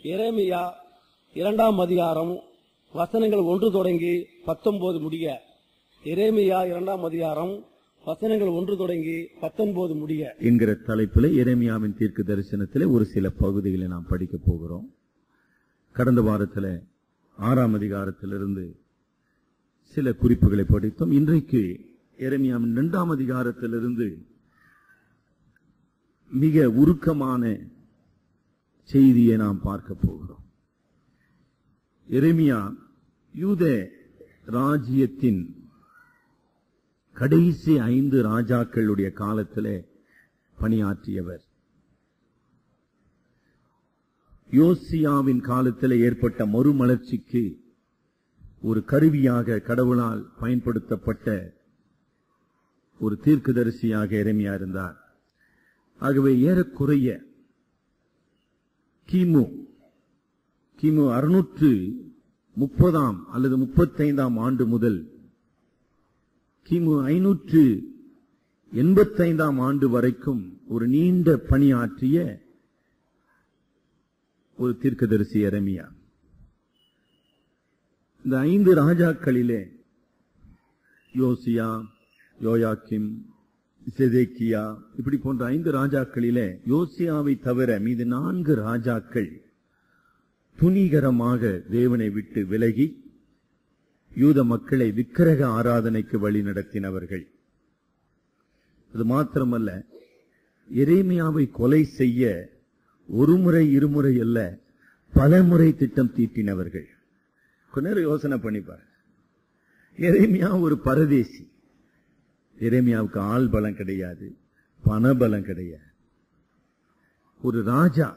எரேமியா இரண்டாம் அதிகாரம் வசனங்கள் ஒன்று தொடங்கி பத்தொன்பது முடிய எரேமியா இரண்டாம் அதிகாரம் வசனங்கள் ஒன்று தொடங்கி பத்தொன்பது முடிய என்கிற தலைப்பில் எரேமியாவின் தீர்க்க தரிசனத்திலே ஒரு சில பகுதிகளை நாம் படிக்க போகிறோம் கடந்த வாரத்தில் ஆறாம் அதிகாரத்திலிருந்து சில குறிப்புகளை படித்தோம் இன்றைக்கு எரேமியாவின் இரண்டாம் அதிகாரத்திலிருந்து மிக உருக்கமான செய்தியை நாம் பார்க்க போகிறோம் எரேமியா யூத ராஜ்யத்தின் கடைசி ஐந்து ராஜாக்களுடைய காலத்திலே பணியாற்றியவர் யோசியாவின் காலத்தில் ஏற்பட்ட மறுமலர்ச்சிக்கு ஒரு கருவியாக கடவுளால் பயன்படுத்தப்பட்ட ஒரு தீர்க்கதரிசியாக எரேமியா இருந்தார் ஆகவே ஏறக்குறைய கிமு கிமு அறுநூற்று முப்பதாம் அல்லது முப்பத்தைந்தாம் ஆண்டு முதல் கிமு ஐநூற்று எண்பத்தைந்தாம் ஆண்டு வரைக்கும் ஒரு நீண்ட பணியாற்றிய ஒரு தீர்க்கதரிசி எரமியா இந்த ஐந்து ராஜாக்களிலே யோசியா யோயாக்கிம் செதேக்கியா இப்படி போன்ற ஐந்து ராஜாக்களிலே யோசியாவை தவிர மீது நான்கு ராஜாக்கள் துணிகரமாக தேவனை விட்டு விலகி யூத மக்களை விக்கிரக ஆராதனைக்கு வழி நடத்தினவர்கள் அது மாத்திரமல்ல எரேமியாவை கொலை செய்ய ஒரு முறை இருமுறை அல்ல பல முறை திட்டம் தீட்டினவர்கள் கொஞ்ச நேரம் யோசனை பண்ணிப்பார் எரேமியா ஒரு பரதேசி எரேமியாவுக்கு ஆள் பலம் கிடையாது பணபலம் கிடையாது ஒரு ராஜா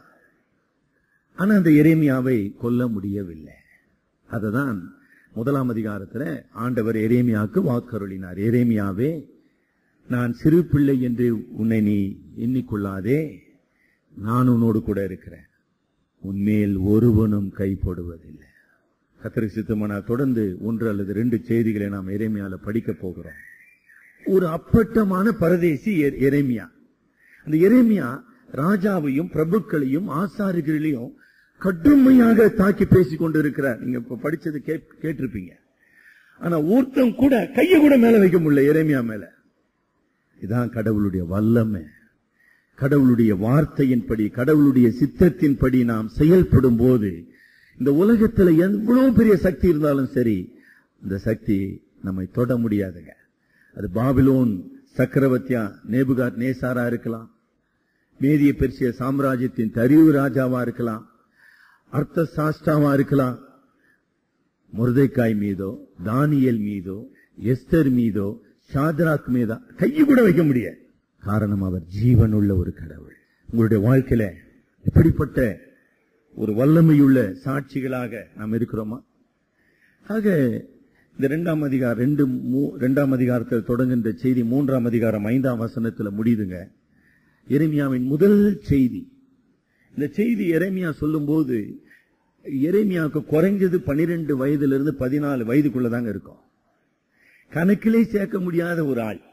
ஆனா அந்த எரேமியாவை கொல்ல முடியவில்லை அததான் முதலாம் அதிகாரத்தில் ஆண்டவர் எரேமியாவுக்கு வாக்கருளினார் எரேமியாவே நான் சிறு பிள்ளை என்று உன்னை நீ எண்ணிக்கொள்ளாதே நான் உன்னோடு கூட இருக்கிறேன் உன்மேல் ஒருவனும் கை போடுவதில்லை கத்திரி சித்தமனா தொடர்ந்து ஒன்று அல்லது ரெண்டு செய்திகளை நாம் எரேமியால படிக்க போகிறோம் ஒரு அப்பட்டமான பரதேசி எ- எரேமியா அந்த எரேமியா ராஜாவையும் பிரபுக்களையும் ஆசாரிகளையும் கடுமையாக தாக்கி பேசிக் கொண்டிருக்கிறார் நீங்க இப்ப படிச்சது கேட்- கேட்டிருப்பீங்க ஆனா ஒருத்தன் கூட கைய கூட மேல வைக்க முடியல எரேமியா மேல இதான் கடவுளுடைய வல்லமை கடவுளுடைய வார்த்தையின்படி கடவுளுடைய சித்தத்தின்படி நாம் செயல்படும் போது இந்த உலகத்துல எவ்வளவு பெரிய சக்தி இருந்தாலும் சரி இந்த சக்தி நம்மை தொட முடியாதுங்க அது பாபிலோன் சக்கரவர்த்தியா நேபுகாத் நேசாரா இருக்கலாம் மேதிய பெர்சிய சாம்ராஜ்யத்தின் தரிவு ராஜாவா இருக்கலாம் அர்த்த சாஸ்தாவா இருக்கலாம் முருதைக்காய் மீதோ தானியல் மீதோ எஸ்தர் மீதோ ஷாத்ராக் மீதோ கையை கூட வைக்க முடியாது காரணம் அவர் ஜீவனுள்ள ஒரு கடவுள் உங்களுடைய வாழ்க்கையில இப்படிப்பட்ட ஒரு வல்லமையுள்ள சாட்சிகளாக நாம் இருக்கிறோமா ஆக இந்த இரண்டாம் அதிகாரம் ரெண்டு மூ- இரண்டாம் அதிகாரத்தில் தொடங்குகின்ற செய்தி மூன்றாம் அதிகாரம் ஐந்தாம் வசனத்தில் முடியுதுங்க எரேமியாவின் முதல் செய்தி இந்த செய்தி எரேமியா சொல்லும்போது எரேமியாவுக்கு குறைஞ்சது பனிரெண்டு வயதிலிருந்து பதினாலு வயதுக்குள்ளதாங்க இருக்கும் கணக்கிலே சேர்க்க முடியாத ஒரு ஆள்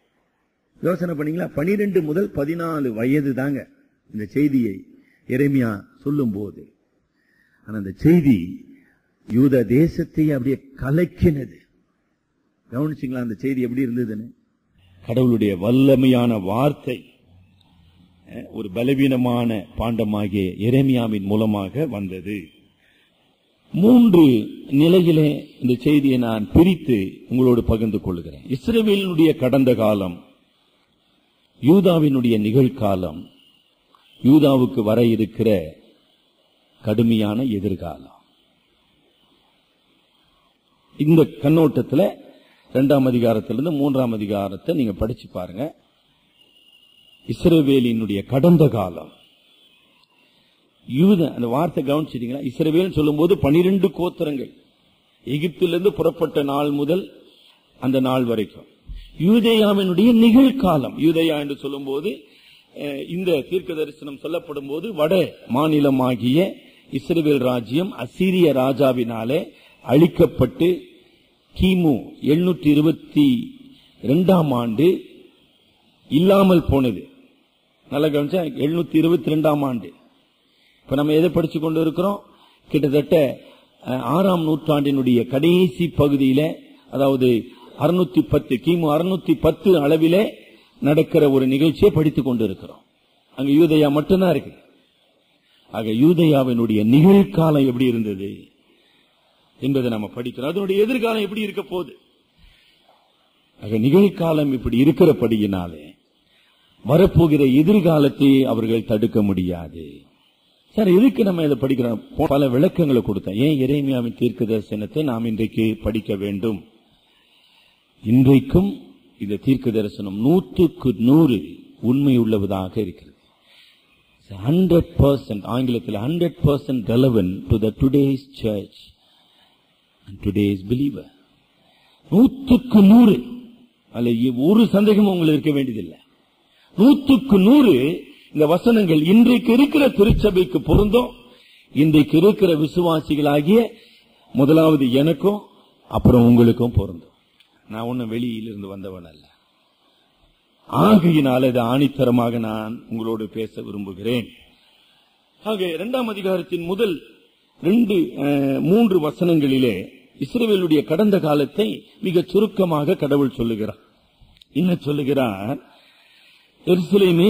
யோசனை பண்ணீங்களா பனிரெண்டு முதல் பதினாலு வயது தாங்க இந்த செய்தியை எரேமியா சொல்லும் போது ஆனா அந்த செய்தி யூத தேசத்தை அப்படியே கலக்கினது கவனிச்சிங்களா அந்த செய்தி எப்படி இருந்ததுன்னு கடவுளுடைய வல்லமையான வார்த்தை அஹ், ஒரு பலவீனமான பாண்டமாகிய எரேமியாவின் மூலமாக வந்தது மூன்று நிலையிலே இந்த செய்தியை நான் பிரித்து உங்களோடு பகிர்ந்து கொள்கிறேன் இஸ்ரவேலினுடைய கடந்த காலம் யூதாவினுடைய நிகழ்காலம் யூதாவுக்கு வர இருக்கிற கடுமையான எதிர்காலம் இந்த கண்ணோட்டத்தில் இரண்டாம் அதிகாரத்திலிருந்து மூன்றாம் அதிகாரத்தை நீங்க படிச்சு பாருங்க இஸ்ரவேலினுடைய கடந்த காலம் யூத அந்த வார்த்தை கவனிச்சிட்டீங்களா இஸ்ரவேல் சொல்லும்போது பனிரெண்டு கோத்திரங்கள் எகிப்திலிருந்து புறப்பட்ட நாள் முதல் அந்த நாள் வரைக்கும் யூதேயாவினுடைய நிகழ்காலம் யூதேயா என்று சொல்லும்போது அஹ், இந்த தீர்க்க தரிசனம் சொல்லப்படும் போது வட மாநிலமாகிய இஸ்ரவேல் ராஜ்யம் அசீரிய ராஜாவினாலே அழிக்கப்பட்டு கிமு எழுநூற்றி இருபத்தி இரண்டாம் ஆண்டு இல்லாமல் போனது நல்லா கவனிச்சா எழுநூத்தி இருபத்தி ரெண்டாம் ஆண்டு இப்ப நம்ம எதை படிச்சு கொண்டு இருக்கிறோம் கிட்டத்தட்ட அஹ், ஆறாம் நூற்றாண்டினுடைய கடைசி பகுதியில அதாவது அறுநூத்தி பத்து கிமு அறுநூத்தி பத்து அளவிலே நடக்கிற ஒரு நிகழ்ச்சியை படித்துக் கொண்டு இருக்கிறோம் அங்க யூதயா மட்டும்தான் இருக்கு ஆக யூதயாவினுடைய நிகழ்காலம் எப்படி இருந்தது என்பதை நம்ம படிக்கிறோம் அதனுடைய எதிர்காலம் எப்படி இருக்க போகுது ஆக நிகழ்காலம் இப்படி இருக்கிறபடியினாலே வரப்போகிற எதிர்காலத்தை அவர்கள் தடுக்க முடியாது சார் எதுக்கு நம்ம இதை படிக்கிறோம் பல விளக்கங்களை கொடுத்தேன் ஏன் இறைமையாவின் தீர்க்க தரிசனத்தை நாம் இன்றைக்கு படிக்க வேண்டும் இன்றைக்கும் இந்த தீர்க்க தரிசனம் நூற்றுக்கு நூறு உண்மை உள்ளவதாக இருக்கிறது ஹண்ட்ரட் பர்சன்ட் ஆங்கிலத்தில் hundred percent relevant to the today's church and today's believer நூற்றுக்கு நூறு அல்ல ஒரு சந்தேகமும் உங்களுக்கு இருக்க வேண்டியதில்லை நூற்றுக்கு நூறு இந்த வசனங்கள் இன்றைக்கு இருக்கிற திருச்சபைக்கு பொருந்தும் இன்றைக்கு இருக்கிற விசுவாசிகளாகிய முதலாவது எனக்கும் அப்புறம் உங்களுக்கும் பொருந்தும் நான் ஒன்னும் வெளியிலிருந்து வந்தவன் அல்ல ஆகையினால் இது ஆணித்தரமாக நான் உங்களோடு பேச விரும்புகிறேன் ஆக இரண்டாம் அதிகாரத்தின் முதல் ரெண்டு அஹ், மூன்று வசனங்களிலே இஸ்ரவேலுடைய கடந்த காலத்தை மிக சுருக்கமாக கடவுள் சொல்லுகிறார் என்ன சொல்லுகிறார் எருசலேமே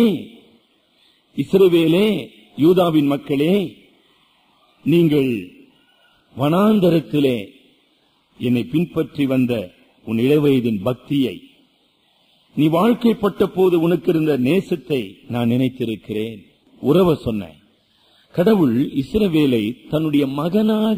இஸ்ரவேலே யூதாவின் மக்களே நீங்கள் வனாந்தரத்திலே என்னை பின்பற்றி வந்த உன் இளவயதின் பக்தியை நீ வாழ்க்கைப்பட்ட போது உனக்கு இருந்த நேசத்தை நான் நினைத்திருக்கிறேன் உறவ சொன்னேன் கடவுள் இஸ்ரவேலை தன்னுடைய மகனாக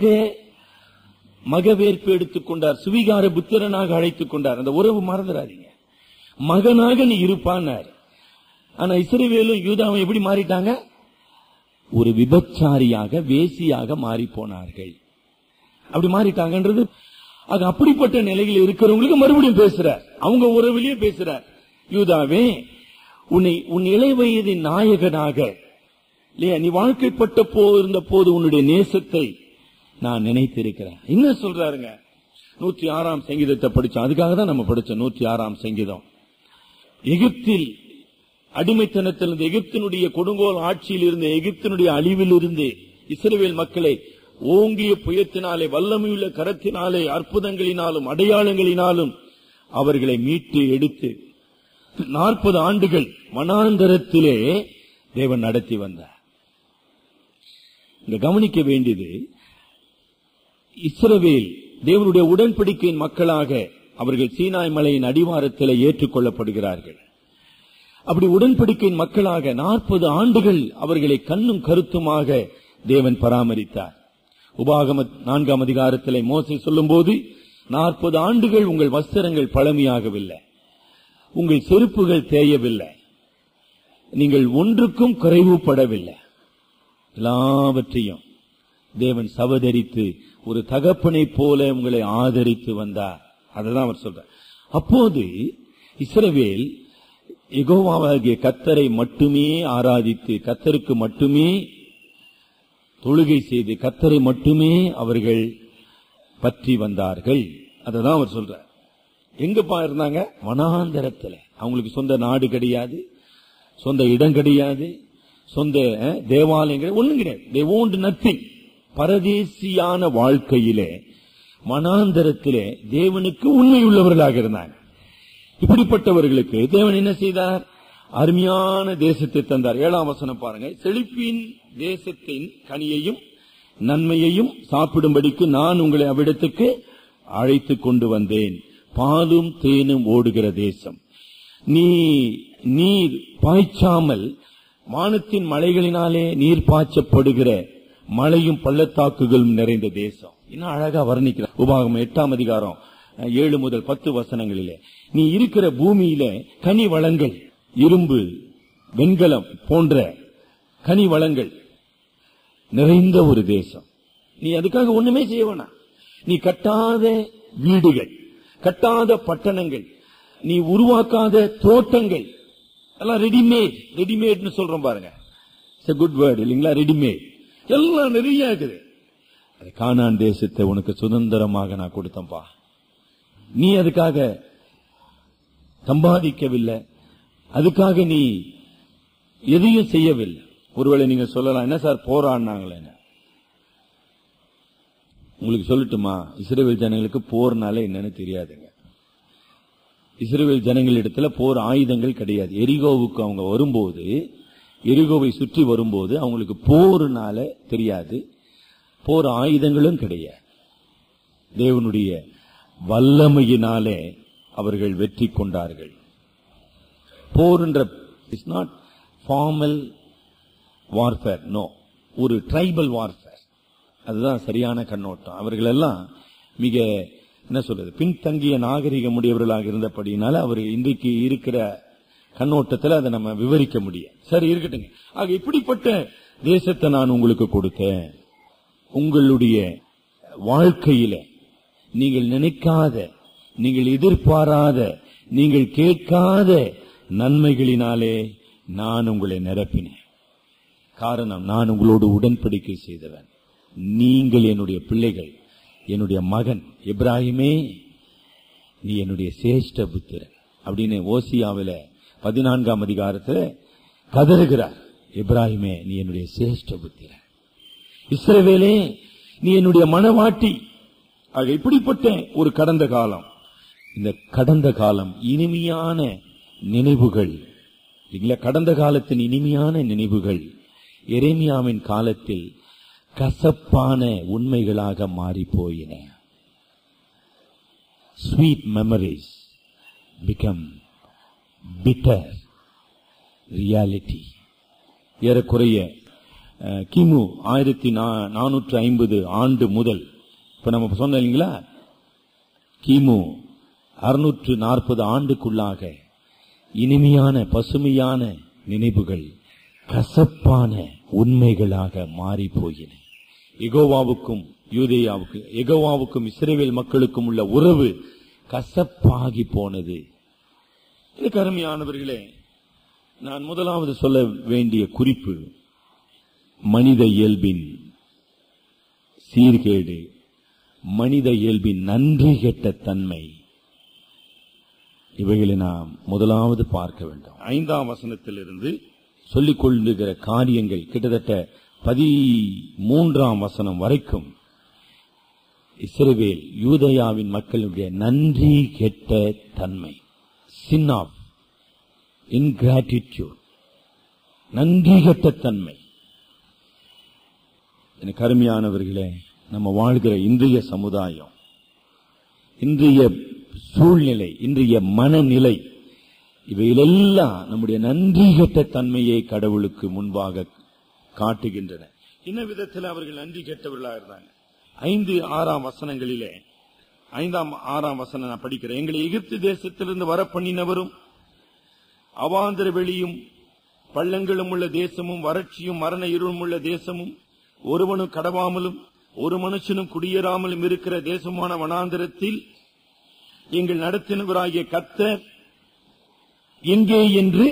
மகவேற்பு எடுத்துக் கொண்டார் சுவிகார புத்திரனாக அழைத்துக் கொண்டார் அந்த உறவு மறந்துடாதீங்க மகனாக நீ இருப்பானார் ஆனா இஸ்ரவேலும் யூதாவும் எப்படி மாறிட்டாங்க ஒரு விபச்சாரியாக வேசியாக மாறி போனார்கள் அப்படி மாறிட்டாங்கன்றது அது அப்படிப்பட்ட நிலையில் இருக்கிறவங்களுக்கு மறுபடியும் பேசுறார் அவங்க உறவிலேயே பேசுறார் யூதாவே உன்னை உன் இளை வயதின் நாயகனாக இல்லையா நீ வாழ்க்கைப்பட்ட போ இருந்த போது உன்னுடைய நேசத்தை நான் நினைத்திருக்கிறேன் என்ன சொல்றாருங்க நூற்றி ஆறாம் சங்கீதத்தை படிச்சோம் அதுக்காக தான் நம்ம படிச்சோம் நூற்றி ஆறாம் சங்கீதம் எகிப்தில் அடிமைத்தனத்திலிருந்து எகிப்தினுடைய கொடுங்கோல் ஆட்சியில் இருந்த எகிப்தினுடைய அழிவில் இருந்து இஸ்ரவேல் மக்களை ஓங்கிய புயத்தினாலே வல்லமையுள்ள கரத்தினாலே அற்புதங்களினாலும் அடையாளங்களினாலும் அவர்களை மீட்டு எடுத்து நாற்பது ஆண்டுகள் வனாந்தரத்திலே தேவன் நடத்தி வந்தார் இங்க கவனிக்க வேண்டியது இஸ்ரவேல் தேவனுடைய உடன்படிக்கையின் மக்களாக அவர்கள் சீனாய் மலையின் அடிவாரத்தில் ஏற்றுக்கொள்ளப்படுகிறார்கள் அப்படி உடன்படிக்கையின் மக்களாக நாற்பது ஆண்டுகள் அவர்களை கண்ணும் கருத்துமாக தேவன் பராமரித்தார் உபாகம நான்காம் அதிகாரத்திலே மோசை சொல்லும்போது நாற்பது ஆண்டுகள் உங்கள் வஸ்திரங்கள் பழமையாகவில்லை உங்கள் செருப்புகள் தேயவில்லை நீங்கள் ஒன்றுக்கும் குறைவுபடவில்லை எல்லாவற்றையும் தேவன் சவதரித்து ஒரு தகப்பனை போல உங்களை ஆதரித்து வந்தார் அததான் அவர் சொல்றார் அப்போது இஸ்ரவேல் எகோவாகிய கத்தரை மட்டுமே ஆராதித்து கத்தருக்கு மட்டுமே தொழுகை செய்து கத்தரை மட்டுமே அவர்கள் பற்றி வந்தார்கள் அததான் அவர் சொல்றார் எங்கப்பா இருந்தாங்க வனாந்தரத்துல அவங்களுக்கு சொந்த நாடு கிடையாது சொந்த இடம் கிடையாது சொந்த அஹ், தேவாலயங்கள் ஒண்ணும் கிடையாது தே ஓன்ட் நத்திங் பரதேசியான வாழ்க்கையிலே வனாந்தரத்திலே தேவனுக்கு உண்மை உள்ளவர்களாக இருந்தாங்க இப்படிப்பட்டவர்களுக்கு தேவன் என்ன செய்தார் அருமையான தேசத்தை தந்தார் ஏழாம் வசனம் பாருங்க செழிப்பின் தேசத்தின் கனியையும் நன்மையையும் சாப்பிடும்படிக்கு நான் உங்களை அவ்விடத்துக்கு அழைத்து கொண்டு வந்தேன் பாலும் தேனும் ஓடுகிற தேசம் நீ நீர் பாய்ச்சாமல் வானத்தின் மலைகளினாலே நீர் பாய்ச்சப்படுகிற மலையும் பள்ளத்தாக்குகளும் நிறைந்த தேசம் இன்னும் அழகா வர்ணிக்கிறார் உபாகம் எட்டாம் அதிகாரம் அஹ், ஏழு முதல் பத்து வசனங்களிலே நீ இருக்கிற பூமியில கனி வளங்கள் இரும்பு வெண்கலம் போன்ற கனி வளங்கள் நிறைந்த ஒரு தேசம் நீ அதுக்காக ஒண்ணுமே செய்ய வேணாம் நீ கட்டாத வீடுகள் கட்டாத பட்டணங்கள் நீ உருவாக்காத தோட்டங்கள் எல்லாம் ரெடிமேட் ரெடிமேட்னு சொல்றோம் பாருங்க இட்ஸ் குட் வேர்ட் இல்லைங்களா ரெடிமேட் எல்லாம் நிறைய இருக்குது அது கானான் தேசத்தை உனக்கு சுதந்திரமாக நான் கொடுத்தேன்பா நீ அதுக்காக சம்பாதிக்கவில்லை அதுக்காக நீ எதையும் செய்யவில்லை ஒருவேளை நீங்க சொல்லலாம் என்ன சார் போராடினாங்களே உங்களுக்கு சொல்லட்டுமா இஸ்ரேல் ஜனங்களுக்கு போர்னால என்னன்னு தெரியாதுங்க இஸ்ரேல் ஜனங்களிடத்துல போர் ஆயுதங்கள் கிடையாது எரிகோவுக்கு அவங்க வரும்போது எரிகோவை சுற்றி வரும்போது அவங்களுக்கு போர்னால தெரியாது போர் ஆயுதங்களும் கிடையாது தேவனுடைய வல்லமையினாலே அவர்கள் வெற்றி கொண்டார்கள் போர் என்ற is not formal warfare no ஒரு ட்ரைபல் வார்ஃபேர் அதுதான் சரியான கண்ணோட்டம் அவர்கள் எல்லாம் மிக என்ன சொல்றது பின்தங்கிய நாகரிகம் உடையவர்களாக இருந்தபடினால அவர் இன்றைக்கு இருக்கிற கண்ணோட்டத்தில் அதை நம்ம விவரிக்க முடியும் சரி இருக்கட்டுங்க ஆக இப்படிப்பட்ட தேசத்தை நான் உங்களுக்கு கொடுத்தேன் உங்களுடைய வாழ்க்கையில நீங்கள் நினைக்காத நீங்கள் எதிர்பாராத நீங்கள் கேட்காத நன்மைகளினாலே நான் உங்களை நிரப்பினேன் காரணம் நான் உங்களோடு உடன்படிக்கை செய்தவன் நீங்கள் என்னுடைய பிள்ளைகள் என்னுடைய மகன் இப்ராஹிமே நீ என்னுடைய சேஷ்ட புத்திரன் அப்படின்னு ஓசியாவில பதினான்காம் அதிகாரத்தில் கதறுகிறார் இப்ராஹிமே நீ என்னுடைய சேஷ்ட புத்திரன் இஸ்ரவேலே நீ என்னுடைய மனவாட்டி ஆக இப்படிப்பட்ட ஒரு கடந்த காலம் இந்த கடந்த காலம் இனிமையான நினைவுகள் இல்லைங்களா கடந்த காலத்தின் இனிமையான நினைவுகள் எரேமியாவின் காலத்தில் கசப்பான உண்மைகளாக மாறி போயின sweet memories become bitter reality ஏறக்குறைய அஹ், கிமு ஆயிரத்தி நானூற்று ஐம்பது ஆண்டு முதல் இப்ப நம்ம சொன்னோம் இல்லைங்களா கிமு அறுநூற்று நாற்பது ஆண்டுக்குள்ளாக இனிமையான பசுமையான நினைவுகள் கசப்பான உண்மைகளாக மாறி போயின எகோவாவுக்கும் யூதேயாவுக்கும் எகோவாவுக்கும் இஸ்ரேவேல் மக்களுக்கும் உள்ள உறவு கசப்பாகி போனது இதுக்கு அருமையானவர்களே நான் முதலாவது சொல்ல வேண்டிய குறிப்பு மனித இயல்பின் சீர்கேடு மனித இயல்பின் நன்றி கெட்ட தன்மை இவைகளை நாம் முதலாவது பார்க்க வேண்டும் ஐந்தாம் வசனத்திலிருந்து சொல்லிக் கொள்ளுகிற காரியங்கள் கிட்டத்தட்ட பதிமூன்றாம் வசனம் வரைக்கும் இஸ்ரவேல் யூதயாவின் மக்களுடைய நன்றி கெட்ட தன்மை சின் ஆஃப் இன்கிராட்டிடியூட் நன்றி கெட்ட தன்மை எனக்கு அருமையானவர்களே நம்ம வாழ்கிற இன்றைய சமுதாயம் இன்றைய சூழ்நிலை இன்றைய மனநிலை இவையிலெல்லாம் நம்முடைய நன்றி கெட்ட தன்மையை கடவுளுக்கு முன்பாக காட்டுகின்றன என்ன விதத்தில் அவர்கள் நன்றி கெட்டவர்களாக இருந்தாங்க ஐந்து ஆறாம் வசனங்களிலே ஐந்தாம் ஆறாம் வசனம் நான் படிக்கிறேன் எங்களை எகிப்து தேசத்திலிருந்து வர பண்ணினவரும் அவாந்தர வெளியும் பள்ளங்களும் உள்ள தேசமும் வறட்சியும் மரண இருளும் உள்ள தேசமும் ஒருவனும் கடவாமலும் ஒரு மனுஷனும் குடியேறாமலும் இருக்கிற தேசமான வனாந்திரத்தில் எங்கள் நடத்தினவராகிய கர்த்தர் எங்கே என்று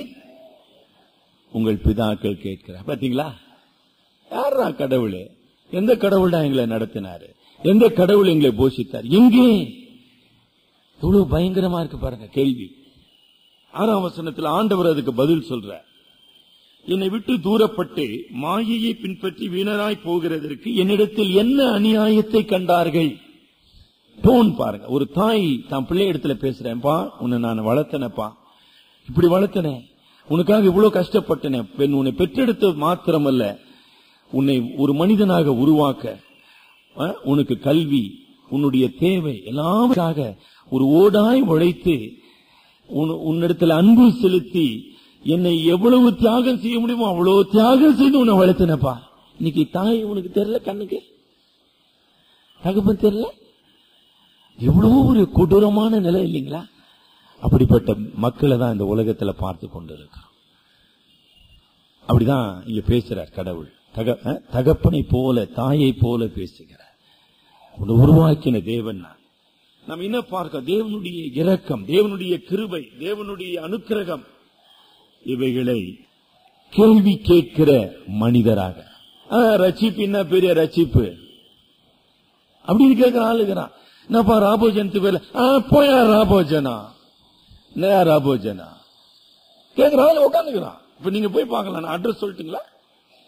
உங்கள் பிதாக்கள் கேட்கிறார் பாத்தீங்களா யாரா கடவுள் எந்த கடவுள் தான் எங்களை நடத்தினாரு எந்த கடவுள் எங்களை போஷித்தார் எங்கே எவ்வளவு பயங்கரமா இருக்கு பாருங்க கேள்வி ஆறாம் வசனத்தில் ஆண்டவர் அதுக்கு பதில் சொல்றார் என்னை விட்டு தூரப்பட்டு மாயையை பின்பற்றி வீணராய் போகிறதற்கு என்னிடத்தில் என்ன அநியாயத்தை கண்டார்கள் டோன் பாருங்க ஒரு தாய் தான் பிள்ளை இடத்துல பேசுறேன்ப்பா உன்னை நான் வளர்த்தனப்பா இப்படி வளர்த்தனேன் உனக்காக இவ்வளவு கஷ்டப்பட்டனேன் பெண் உன்னை பெற்றெடுத்தது மாத்திரமல்ல உன்னை ஒரு மனிதனாக உருவாக்க அஹ், உனக்கு கல்வி உன்னுடைய தேவை எல்லாவற்றாக ஒரு ஓடாய் உழைத்து உன்- உன்னிடத்தில் அன்பு செலுத்தி என்னை எவ்வளவு தியாகம் செய்ய முடியுமோ அவ்வளவு தியாகம் செய்து உன்னை வளர்த்தனப்பா இன்னைக்கு தாய் உனக்கு தெரியல கண்ணுக்கு தகப்பன் தெரியல எவ்வளவு ஒரு கொடூரமான நிலை இல்லைங்களா அப்படிப்பட்ட மக்களை தான் இந்த உலகத்துல பார்த்து கொண்டிருக்கிறோம் அப்படிதான் இங்க பேசுறார் கடவுள் தக அஹ், தகப்பனை போல தாயை போல பேசுகிறார் உன்னை உருவாக்கின தேவன் நான் நாம் என்ன பார்க்க தேவனுடைய இரக்கம் தேவனுடைய கிருபை தேவனுடைய அனுக்கிரகம் இவைகளை கேள்வி கேட்கிற மனிதராக ஆ, ரட்சிப்பு என்ன பெரிய ரட்சிப்பு அப்படின்னு கேட்கிற ஆளுகிறான் என்னப்பா ராபோஜனத்துக்கு வரல ஆ, போயா ராபோஜனா என்னயா ராபோஜனா கேட்கிற ஆளு உட்காந்துக்கிறான் இப்ப நீங்க போய் பார்க்கலாம் நான் அட்ரஸ் சொல்லட்டுங்களா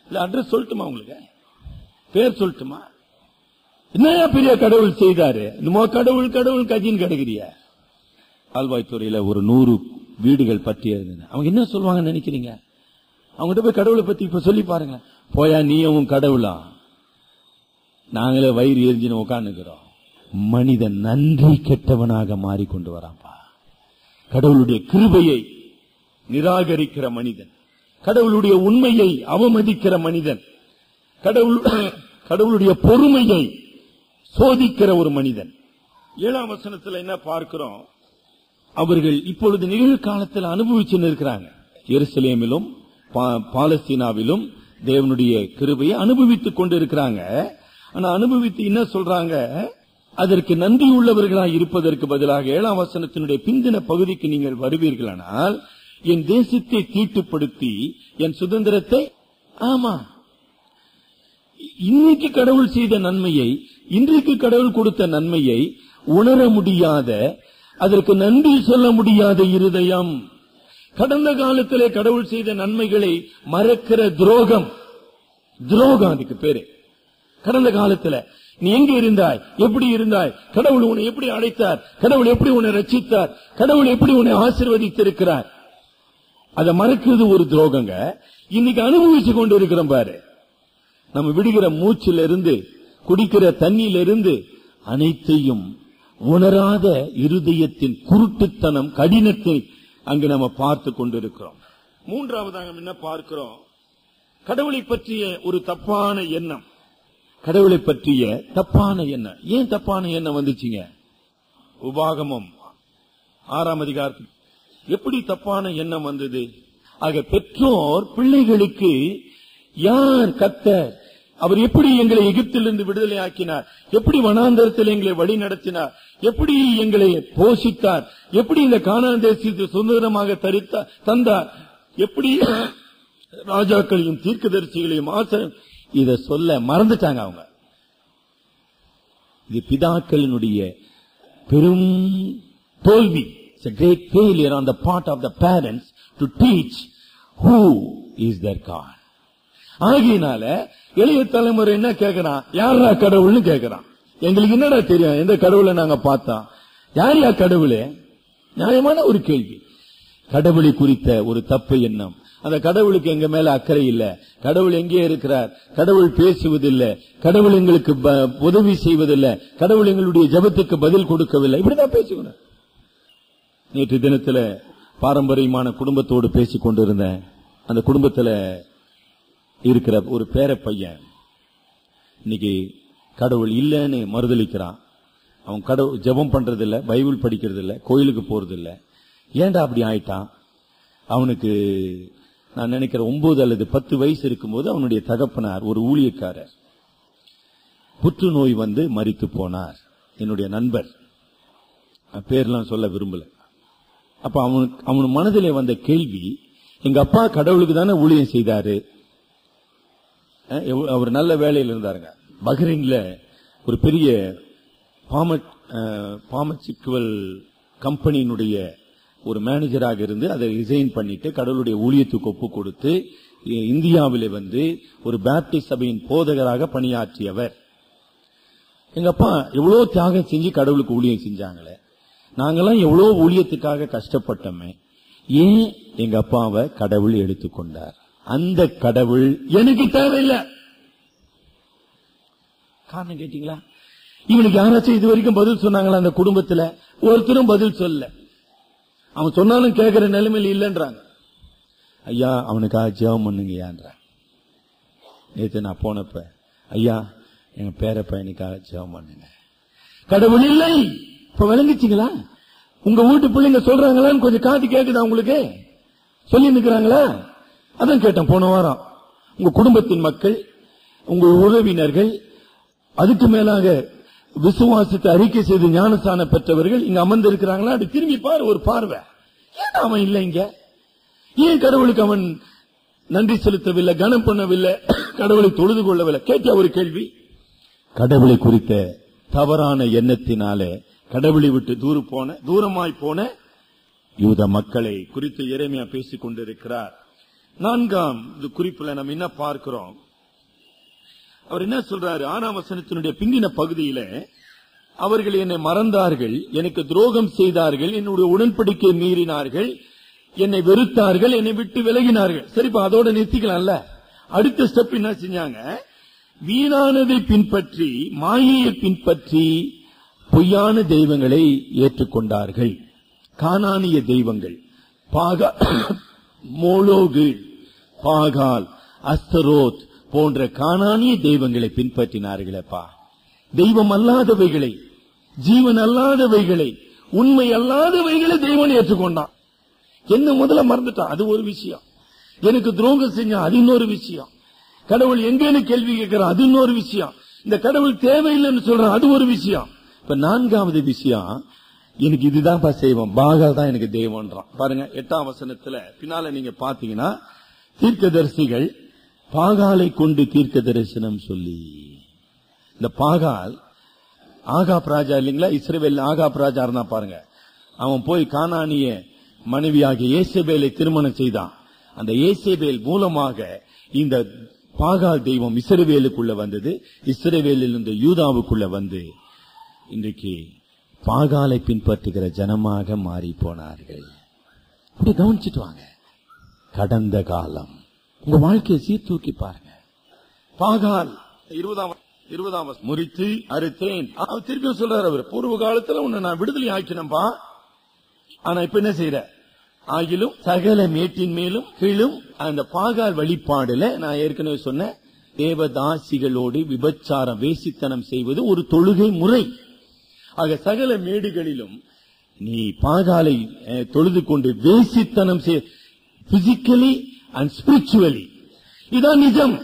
இல்ல அட்ரஸ் சொல்லட்டுமா உங்களுக்கு பேர் சொல்லட்டுமா என்னையா பெரிய கடவுள் செய்தாரு என்னமோ கடவுள் கடவுள் கஜின்னு கிடக்குறிய ஆழ்வாய்த்துறையில ஒரு நூறு வீடுகள் பற்றி இருந்தது அவங்க என்ன சொல்லுவாங்கன்னு நினைக்கிறீங்க அவங்ககிட்ட போய் கடவுளை பத்தி இப்ப சொல்லி பாருங்க போயா நீயும் உன் கடவுளா நாங்களே வயிறு எரிஞ்சுன்னு உட்காந்துக்கிறோம் மனிதன் நன்றி கெட்டவனாக மாறிக்கொண்டு வரான்பா கடவுளுடைய கிருபையை நிராகரிக்கிற மனிதன் கடவுளுடைய உண்மையை அவமதிக்கிற மனிதன் கடவுள் கடவுளுடைய பொறுமையை சோதிக்கிற ஒரு மனிதன் ஏழாம் வசனத்துல என்ன பார்க்கிறோம் அவர்கள் இப்பொழுது நிகழ்காலத்தில் அனுபவிச்சு இருக்கிறாங்க எருசலேமிலும் பா- பாலஸ்தீனாவிலும் தேவனுடைய கிருபையை அனுபவித்துக் கொண்டிருக்கிறாங்க ஆனா அனுபவித்து என்ன சொல்றாங்க அதற்கு நன்றி உள்ளவர்களாய் இருப்பதற்கு பதிலாக ஏழாம் வசனத்தினுடைய பிந்தின பகுதிக்கு நீங்கள் வருவீர்களானால் என் தேசத்தை தீட்டுப்படுத்தி என் சுதந்திரத்தை ஆமா இன்னைக்கு கடவுள் செய்த நன்மையை இன்றைக்கு கடவுள் கொடுத்த நன்மையை உணர முடியாத அதற்கு நன்றி சொல்ல முடியாத இருதயம் கடந்த காலத்திலே கடவுள் செய்த நன்மைகளை மறக்கிற துரோகம் துரோகம் அதுக்கு பேரு கடந்த காலத்துல நீ எங்க இருந்தாய் எப்படி இருந்தாய் கடவுள் உன்னை எப்படி அழைத்தார் கடவுள் எப்படி உன்னை ரட்சித்தார் கடவுள் எப்படி உன்னை ஆசீர்வதித்திருக்கிறார் அதை மறக்கிறது ஒரு துரோகங்க இன்னைக்கு அனுபவிச்சு கொண்டு இருக்கிறோம் பாரு நம்ம விடுகிற மூச்சில இருந்து குடிக்கிற தண்ணியில இருந்து அனைத்தையும் உணராத இருதயத்தின் குருட்டுத்தனம் கடினத்தை அங்கு நம்ம பார்த்து கொண்டிருக்கிறோம் மூன்றாவதாக நம்ம என்ன பார்க்கிறோம் கடவுளை பற்றிய ஒரு தப்பான எண்ணம் கடவுளை பற்றிய தப்பான எண்ணம் ஏன் தப்பான எண்ணம் வந்துச்சுங்க உபாகமம் ஆறாம் அதிகாரத்தில் எப்படி தப்பான எண்ணம் வந்தது ஆக பெற்றோர் பிள்ளைகளுக்கு யார் கத்தர் அவர் எப்படி எங்களை எகிப்திலிருந்து விடுதலை ஆக்கினார் எப்படி வனாந்தரத்தில் எங்களை வழி நடத்தினார் எப்படி எங்களை போஷித்தார் எப்படி இந்த கானான் தேசத்தை சுதந்திரமாக தரித்த தந்தார் எப்படி ராஜாக்களையும் தீர்க்கதரிசிகளையும் ஆசிரம் இத சொல்ல மறந்துட்டாங்க அவங்க இது பிதாக்களினுடைய பெரும் தோல்வி it's a great failure on the part of the parents to teach who is their God ஆகையினால இளைய தலைமுறை என்ன கேக்குறான் யாரா கடவுள்னு கேக்குறான் எங்களுக்கு என்னடா தெரியும் எந்த கடவுளை நாங்க பார்த்தோம் யார் யா கடவுளே நியாயமான ஒரு கேள்வி கடவுளை குறித்த ஒரு தப்பு எண்ணம் அந்த கடவுளுக்கு எங்க மேல அக்கறை இல்ல கடவுள் எங்கே இருக்கிறார் கடவுள் பேசுவதில்லை கடவுள் எங்களுக்கு ப- உதவி செய்வதில்லை கடவுள் எங்களுடைய ஜெபத்துக்கு பதில் கொடுக்கவில்லை இப்படிதான் பேசுகிறேன் நேற்று தினத்துல பாரம்பரியமான குடும்பத்தோடு பேசிக் கொண்டிருந்தேன் அந்த குடும்பத்துல இருக்கிற ஒரு பேர பையன் இன்னைக்கு கடவுள் இல்லைன்னு மறுதளிக்கிறான் அவன் கடவுள் ஜெபம் பண்றது இல்ல பைபிள் படிக்கிறது இல்ல கோயிலுக்கு போறது இல்ல ஏன்டா அப்படி ஆயிட்டான் அவனுக்கு நான் நினைக்கிறேன் ஒன்பது அல்லது பத்து வயசு இருக்கும்போது அவனுடைய தகப்பனார் ஒரு ஊழியக்காரர் புற்றுநோய் வந்து மரித்து போனார் என்னுடைய நண்பர் நான் பேர்லாம் சொல்ல விரும்பல அப்ப அவனுக்கு அவன் மனதிலே வந்த கேள்வி எங்க அப்பா கடவுளுக்கு தானே ஊழியம் செய்தாரு அஹ் எவ்வ- அவர் நல்ல வேலையில் இருந்தாருங்க பஹ்ரைன்ல ஒரு பெரிய பாமசிக்குவல் கம்பெனியினுடைய ஒரு மேனேஜராக இருந்து அதை ரிசைன் பண்ணிட்டு கடவுளுடைய ஊழியத்துக்கு ஒப்பு கொடுத்து இ- இந்தியாவிலே வந்து ஒரு பேப்டிஸ்ட் சபையின் போதகராக பணியாற்றியவர் எங்க அப்பா எவ்வளவு தியாகம் செஞ்சு கடவுளுக்கு ஊழியம் செஞ்சாங்களே நாங்கெல்லாம் எவ்வளவு ஊழியத்துக்காக கஷ்டப்பட்டோமே ஏன் எங்க அப்பாவை கடவுள் எடுத்துக்கொண்டார் அந்த கடவுள் எனக்கு தேவையில்லை காரணம் கேட்டீங்களா இவனுக்கு யாராச்சும் இது வரைக்கும் பதில் சொன்னாங்களா அந்த குடும்பத்துல ஒருத்தரும் பதில் சொல்லல அவன் சொன்னாலும் கேட்கிற நிலைமையில இல்லைன்றாங்க ஐயா அவனுக்காக ஜெபம் பண்ணுங்கய்யான்றான் நேத்து நான் போனப்ப ஐயா எங்க பேர பையனுக்காக ஜெபம் பண்ணுங்க கடவுள் இல்லை இப்ப விளங்குச்சிங்களா உங்க வீட்டு பிள்ளைங்க சொல்றாங்களான்னு கொஞ்சம் காது கேக்குதா உங்களுக்கு சொல்லி நிக்கிறாங்களா அதான் கேட்டேன் போன வாரம் உங்க குடும்பத்தின் மக்கள் உங்க உறவினர்கள் அதுக்கு மேலாக விசுவாசத்தை அறிக்கை செய்து ஞானஸ்தானம் பெற்றவர்கள் இங்க அமர்ந்து இருக்கிறாங்களா அப்படி திரும்பி பாரு ஒரு பார்வை ஏன் அவன் இல்லை இங்க ஏன் கடவுளுக்கு அவன் நன்றி செலுத்தவில்லை கனம் பண்ணவில்லை கடவுளை தொழுது கொள்ளவில்லை கேட்ட ஒரு கேள்வி கடவுளை குறித்த தவறான எண்ணத்தினாலே கடவுளை விட்டு தூர போன தூரமாய் போன யூத மக்களை குறித்து இறைமையா பேசிக் கொண்டிருக்கிறார் நான்காம் இது குறிப்புல நம்ம என்ன பார்க்கிறோம் அவர் என்ன சொல்றாரு ஆறாம் வசனத்தினுடைய பிந்தின பகுதியில அவர்கள் என்னை மறந்தார்கள் எனக்கு துரோகம் செய்தார்கள் என்னுடைய உடன்படிக்கை மீறினார்கள் என்னை வெறுத்தார்கள் என்னை விட்டு விலகினார்கள் சரிப்பா அதோட நிறுத்திக்கலாம்ல அடுத்த ஸ்டெப் என்ன செஞ்சாங்க வீணானதை பின்பற்றி மாயையை பின்பற்றி பொய்யான தெய்வங்களை ஏற்றுக்கொண்டார்கள் கானானிய தெய்வங்கள் பாகா மோலோகு பாகால் அஸ்தரோத் போன்ற கானானிய தெய்வங்களை பின்பற்றினார்களப்பா தெய்வம் அல்லாதவைகளை ஜீவன் அல்லாதவைகளை உண்மை அல்லாதவைகளை தெய்வம் ஏற்றுக்கொண்டான் என்ன முதல்ல மறந்துட்டான் அது ஒரு விஷயம் எனக்கு துரோகம் செஞ்சான் அது இன்னொரு விஷயம் கடவுள் எங்கன்னு கேள்வி கேட்கிறான் அது இன்னொரு விஷயம் இந்த கடவுள் தேவையில்லைன்னு சொல்றான் அது ஒரு விஷயம் இப்ப நான்காவது விஷயம் எனக்கு இதுதான்ப்பா செய்வோம் பாகா தான் எனக்கு தெய்வம்ன்றான் பாருங்க எட்டாம் வசனத்துல பின்னால நீங்க பாத்தீங்கன்னா தீர்க்கதரிசிகள் பாகாலை கொண்டு தீர்க்க தரிசனம் சொல்லி இந்த பாகால் ஆகாப் ராஜா இல்லைங்களா இஸ்ரேவேல் ஆகாப் ராஜா இருந்தா பாருங்க அவன் போய் கானானிய மனைவியாகிய ஏசேபேலை திருமணம் செய்தான் அந்த ஏசேபேல் மூலமாக இந்த பாகால் தெய்வம் இஸ்ரவேலுக்குள்ள வந்தது இஸ்ரவேலில் இருந்து யூதாவுக்குள்ள வந்து இன்றைக்கு பாகாலை பின்பற்றுகிற ஜனமாக மாறி போனார்கள் அப்படி கவனிச்சிட்டு வாங்க கடந்த காலம் உங்க வாழ்க்கையை சீர்தூக்கி பாருங்க பாகால் இருபதாம் இருபதாம் வசனம். முறித்து அறுத்தேன் அவர் திருப்பி சொல்றாரு அவர் பூர்வ காலத்துல உன்னை நான் விடுதலை ஆக்கினப்பா ஆனா இப்ப என்ன செய்யற ஆகிலும் சகல மேட்டின் மேலும் கீழும் அந்த பாகால் வழிபாடுல நான் ஏற்கனவே சொன்ன தேவதாசிகளோடு விபச்சாரம் வேசித்தனம் செய்வது ஒரு தொழுகை முறை ஆக சகல மேடுகளிலும் நீ பாகாலை அஹ், தொழுது கொண்டு வேசித்தனம் செய் பிசிக்கலி அண்ட் ஸ்பிரிச்சுவலி இதான் நிஜம்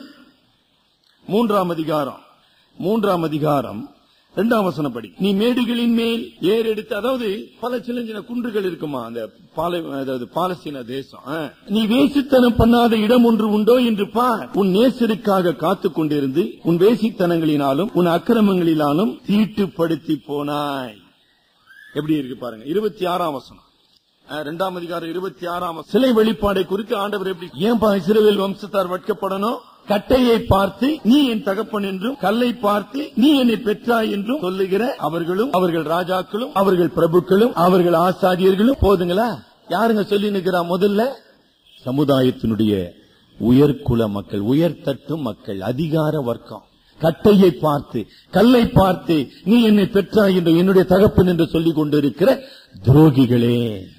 மூன்றாம் அதிகாரம் மூன்றாம் அதிகாரம் இரண்டாம் வசனப்படி நீ மேடுகளின் மேல் ஏறெடுத்து அதாவது பல சின்ன சின்ன குன்றுகள் இருக்குமா அந்த பாலை அதாவது பாலஸ்தீன தேசம் ஆ. நீ வேசித்தனம் பண்ணாத இடம் ஒன்று உண்டோ என்று பார் உன் நேசருக்காக காத்துக் கொண்டிருந்து உன் வேசித்தனங்களினாலும் உன் அக்கிரமங்களினாலும் தீட்டுப்படுத்தி போனாய் எப்படி இருக்கு பாருங்க இருபத்தி ஆறாம் வசனம் அஹ், இரண்டாம் அதிகாரம் இருபத்தி ஆறாம் வசனம். சிலை வெளிப்பாடை குறித்து ஆண்டவர் எப்படி ஏன்பா இஸ்ரவேல் வம்சத்தார் வெட்கப்படணும் கட்டையை பார்த்து நீ என் தகப்பன் என்றும் கல்லை பார்த்து நீ என்னை பெற்றாய் என்றும் சொல்லுகிற அவர்களும் அவர்கள் ராஜாக்களும் அவர்கள் பிரபுக்களும் அவர்கள் ஆசாரியர்களும் போதுங்களா யாருங்க சொல்லி நிக்கிறா முதல்ல சமுதாயத்தினுடைய உயர்குல மக்கள் உயர்தட்டு மக்கள் அதிகார வர்க்கம் கட்டையை பார்த்து கல்லை பார்த்து நீ என்னை பெற்றாய் என்று என்னுடைய தகப்பன் என்று சொல்லிக் கொண்டிருக்கிற துரோகிகளே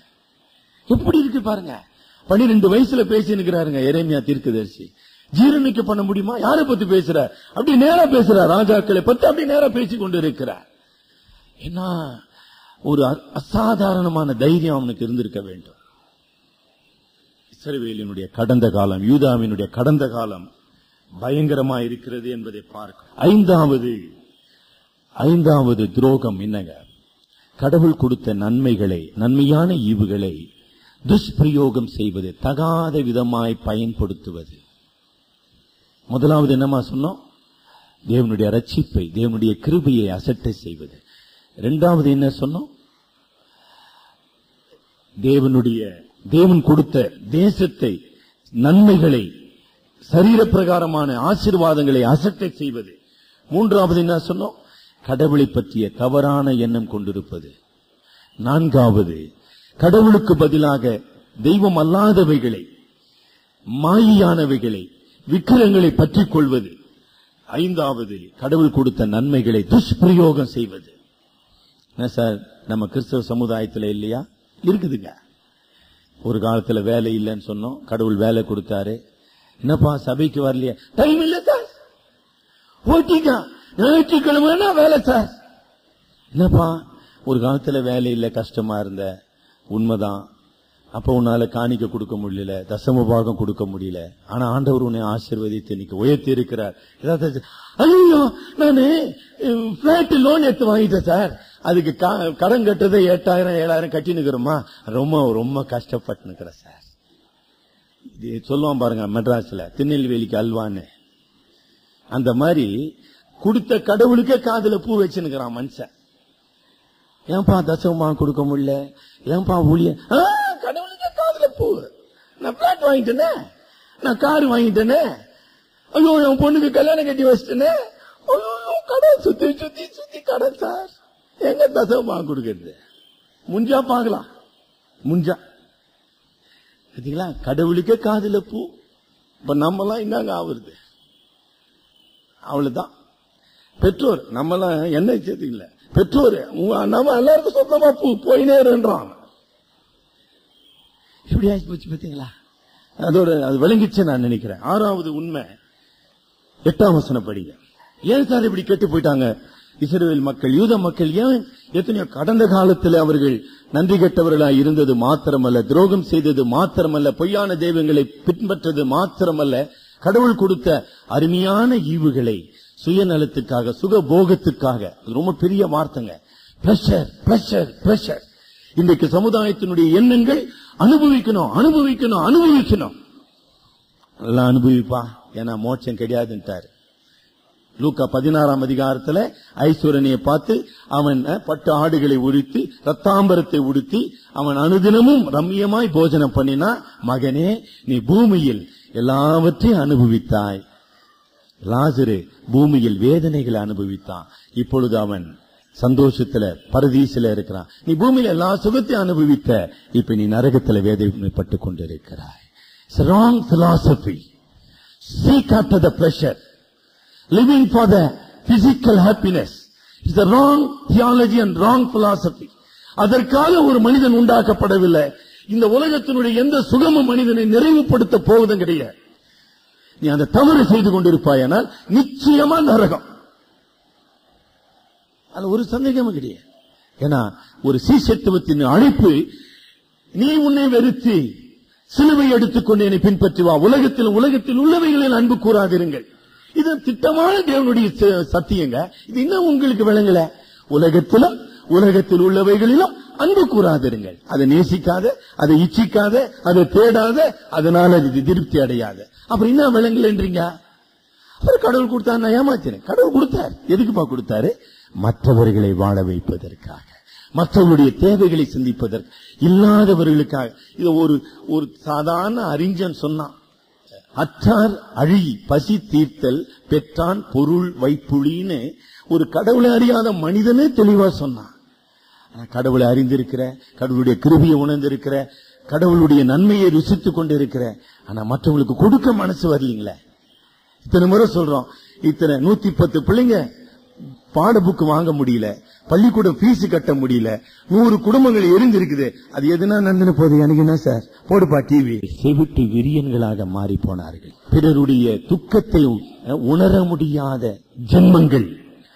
எப்படி இருக்கு பாருங்க பன்னிரெண்டு வயசுல பேசி நிக்கிறாருங்க எரேமியா தீர்க்கதரிசி ஜீரணிக்க பண்ண முடியுமா யாரை பத்தி பேசுற அப்படி நேரா பேசுற ராஜாக்களை பத்தி அப்படி நேரா பேசி கொண்டு இருக்கிறார் என்ன ஒரு அ- அசாதாரணமான தைரியம் அவனுக்கு இருந்திருக்க வேண்டும் இஸ்ரவேலினுடைய கடந்த காலம் யூதாவினுடைய கடந்த காலம் பயங்கரமா இருக்கிறது என்பதை பார்க்க ஐந்தாவது ஐந்தாவது துரோகம் என்னங்க கடவுள் கொடுத்த நன்மைகளை நன்மையான ஈவுகளை துஷ்பிரயோகம் செய்வது தகாத விதமாய் பயன்படுத்துவது முதலாவது என்னமா சொன்னோம் தேவனுடைய ரட்சிப்பை தேவனுடைய கிருபையை அசட்டை செய்வது இரண்டாவது என்ன சொன்னோம் தேவனுடைய தேவன் கொடுத்த தேசத்தை நன்மைகளை சரீர பிரகாரமான ஆசீர்வாதங்களை அசட்டை செய்வது மூன்றாவது என்ன சொன்னோம் கடவுளை பற்றிய தவறான எண்ணம் கொண்டிருப்பது நான்காவது கடவுளுக்கு பதிலாக தெய்வம் அல்லாதவைகளை மாயியானவைகளை விக்கிரங்களை பற்றிக் கொள்வது ஐந்தாவது கடவுள் கொடுத்த நன்மைகளை துஷ்பிரயோகம் செய்வது என்ன சார் நம்ம கிறிஸ்தவ சமுதாயத்துல இல்லையா இருக்குதுங்க ஒரு காலத்துல வேலை இல்லைன்னு சொன்னோம் கடவுள் வேலை கொடுத்தாரு என்னப்பா சபைக்கு வரலையா டைம் இல்ல சார் ஓட்டிங்க ஞாயிற்றுக்கிழமைனா வேலை சார் என்னப்பா ஒரு காலத்துல வேலை இல்ல கஷ்டமா இருந்த உண்மைதான் அப்ப உன்னால காணிக்க கொடுக்க முடியல தசம பாகம் கொடுக்க முடியல ஆனா ஆண்டவர் உன்னை ஆசீர்வதித்து இன்னைக்கு உயர்த்தி இருக்கிறார் ஏதாவது ஐயோ நானு பிளாட் லோன் எடுத்து வாங்கிட்டேன் சார் அதுக்கு கா- கடன் கட்டுறது எட்டாயிரம் ஏழாயிரம் கட்டி நிக்கிறோமா ரொம்ப ரொம்ப கஷ்டப்பட்டு நிக்கிறேன் சார் இது சொல்லுவான் பாருங்க மெட்ராஸ்ல திருநெல்வேலிக்கு அல்வான்னு அந்த மாதிரி கொடுத்த கடவுளுக்கே காதுல பூ வச்சுன்னுக்கிறான் மனுஷன் ஏன்பா தசமா கொடுக்க முடியல ஏன்பா ஊழிய கடவுளுக்கே காதுல பூ நான் பிளாட் வாங்கிட்டேனே நான் கார் வாங்கிட்டேனே ஐயோ என் பொண்ணுக்கு கல்யாணம் கட்டி வச்சிட்டேனே ஐயோ கடன் சுத்தி சுத்தி சுத்தி கடன் சார் எங்க தசமா கொடுக்கறது முஞ்சா பார்க்கலாம் முஞ்சா பாத்தீங்களா கடவுளுக்கே காதுல பூ இப்ப நம்மலாம் என்னங்க ஆகுறது அவ்வளவுதான் பெற்றோர் நம்மலாம் என்ன சேர்த்துக்கல பெற்றோர் உங்க- நம்ம எல்லாருக்கும் சொந்தமா பூ போயினே இருன்றான் இப்படி ஆகி போச்சு பாத்தீங்களா அதோட அது விளங்கிச்சு நான் நினைக்கிறேன் ஆறாவது உண்மை எட்டாம் வசனம் படிங்க ஏன் சார் இப்படி கெட்டு போயிட்டாங்க இஸ்ரேல் மக்கள் யூத மக்கள் ஏன் எத்தனையோ கடந்த காலத்தில் அவர்கள் நன்றி கெட்டவர்களாய் இருந்தது மாத்திரமல்ல துரோகம் செய்தது மாத்திரமல்ல பொய்யான தெய்வங்களை பின்பற்றது மாத்திரமல்ல கடவுள் கொடுத்த அருமையான ஈவுகளை சுயநலத்துக்காக சுகபோகத்துக்காக அது ரொம்ப பெரிய வார்த்தைங்க பிரஷர் பிரஷர் பிரஷர் இன்றைக்கு சமுதாயத்தினுடைய எண்ணங்கள் அனுபவிக்கணும் அனுபவிக்கணும் அனுபவிக்கணும் நல்லா அனுபவிப்பா ஏன்னா மோட்சம் கிடையாதுன்ட்டாரு லூக்கா பதினாறாம் அதிகாரத்துல ஐஸ்வரனையை பார்த்து அவன் அஹ், பட்டு ஆடுகளை உரித்து ரத்தாம்பரத்தை உடுத்தி அவன் அனுதினமும் ரம்மியமாய் போஜனம் பண்ணினா மகனே நீ பூமியில் எல்லாவற்றையும் அனுபவித்தாய் லாசரு பூமியில் வேதனைகளை அனுபவித்தான் இப்பொழுது அவன் சந்தோஷத்துல பரதீசில இருக்கிறான் நீ பூமியில எல்லா சுகத்தையும் அனுபவித்த இப்ப நீ நரகத்துல வேதனைப்பட்டு கொண்டிருக்கிறாய் wrong philosophy seek after the pleasure living for the physical happiness is the wrong theology and wrong philosophy அதற்காக ஒரு மனிதன் உண்டாக்கப்படவில்லை இந்த உலகத்தினுடைய எந்த சுகமும் மனிதனை நிறைவுபடுத்த போவதும் கிடையாது நீ அந்த தவறு செய்து கொண்டிருப்பாயானால் நிச்சயமா நரகம் அது ஒரு சந்தேகமும் கிடையாது ஏன்னா ஒரு சீசத்துவத்தின் அழைப்பு நீ உன்னை வெறுத்து சிலுவை எடுத்துக்கொண்டு என்னை பின்பற்றி வா உலகத்தில் உலகத்தில் உள்ளவைகளில் அன்பு கூறாதிருங்கள் இது திட்டமான தேவனுடைய ச- சத்தியங்க இது இன்னும் உங்களுக்கு விளங்கல உலகத்திலும் உலகத்தில் உள்ளவைகளிலும் அன்பு கூறாதிருங்கள் அதை நேசிக்காத அதை இச்சிக்காத அதை தேடாத அதனால அது திருப்தி அடையாத அப்புறம் என்ன விளங்கலன்றீங்க அவர் கடவுள் கொடுத்தார் நான் ஏமாத்தினேன் கடவுள் கொடுத்தார் எதுக்குப்பா கொடுத்தாரு மற்றவர்களை வாழ வைப்பதற்காக மற்றவர்களுடைய தேவைகளை சிந்திப்பதற்கு இல்லாதவர்களுக்காக இது ஒரு ஒரு சாதாரண அறிஞன் சொன்னான் அற்றார் அழி பசி தீர்த்தல் பெற்றான் பொருள் வைப்புழின்னு ஒரு கடவுளை அறியாத மனிதனே தெளிவா சொன்னான் ஆனா கடவுளை அறிந்திருக்கிற கடவுளுடைய கிருபியை உணர்ந்திருக்கிற கடவுளுடைய நன்மையை ருசித்துக் கொண்டிருக்கிற ஆனா மற்றவங்களுக்கு கொடுக்க மனசு வரலீங்களே இத்தனை முறை சொல்றோம் இத்தனை நூத்தி பத்து பிள்ளைங்க பாட புக் வாங்க முடியல பள்ளிக்கூடம் ஃபீஸ் கட்ட முடியல நூறு குடும்பங்கள் எரிஞ்சிருக்குது அது எதுனா நந்தன போது எனக்கு என்ன சார் போடுப்பா டிவி செவிட்டு விரியன்களாக மாறி போனார்கள் பிறருடைய துக்கத்தை உணர முடியாத ஜென்மங்கள்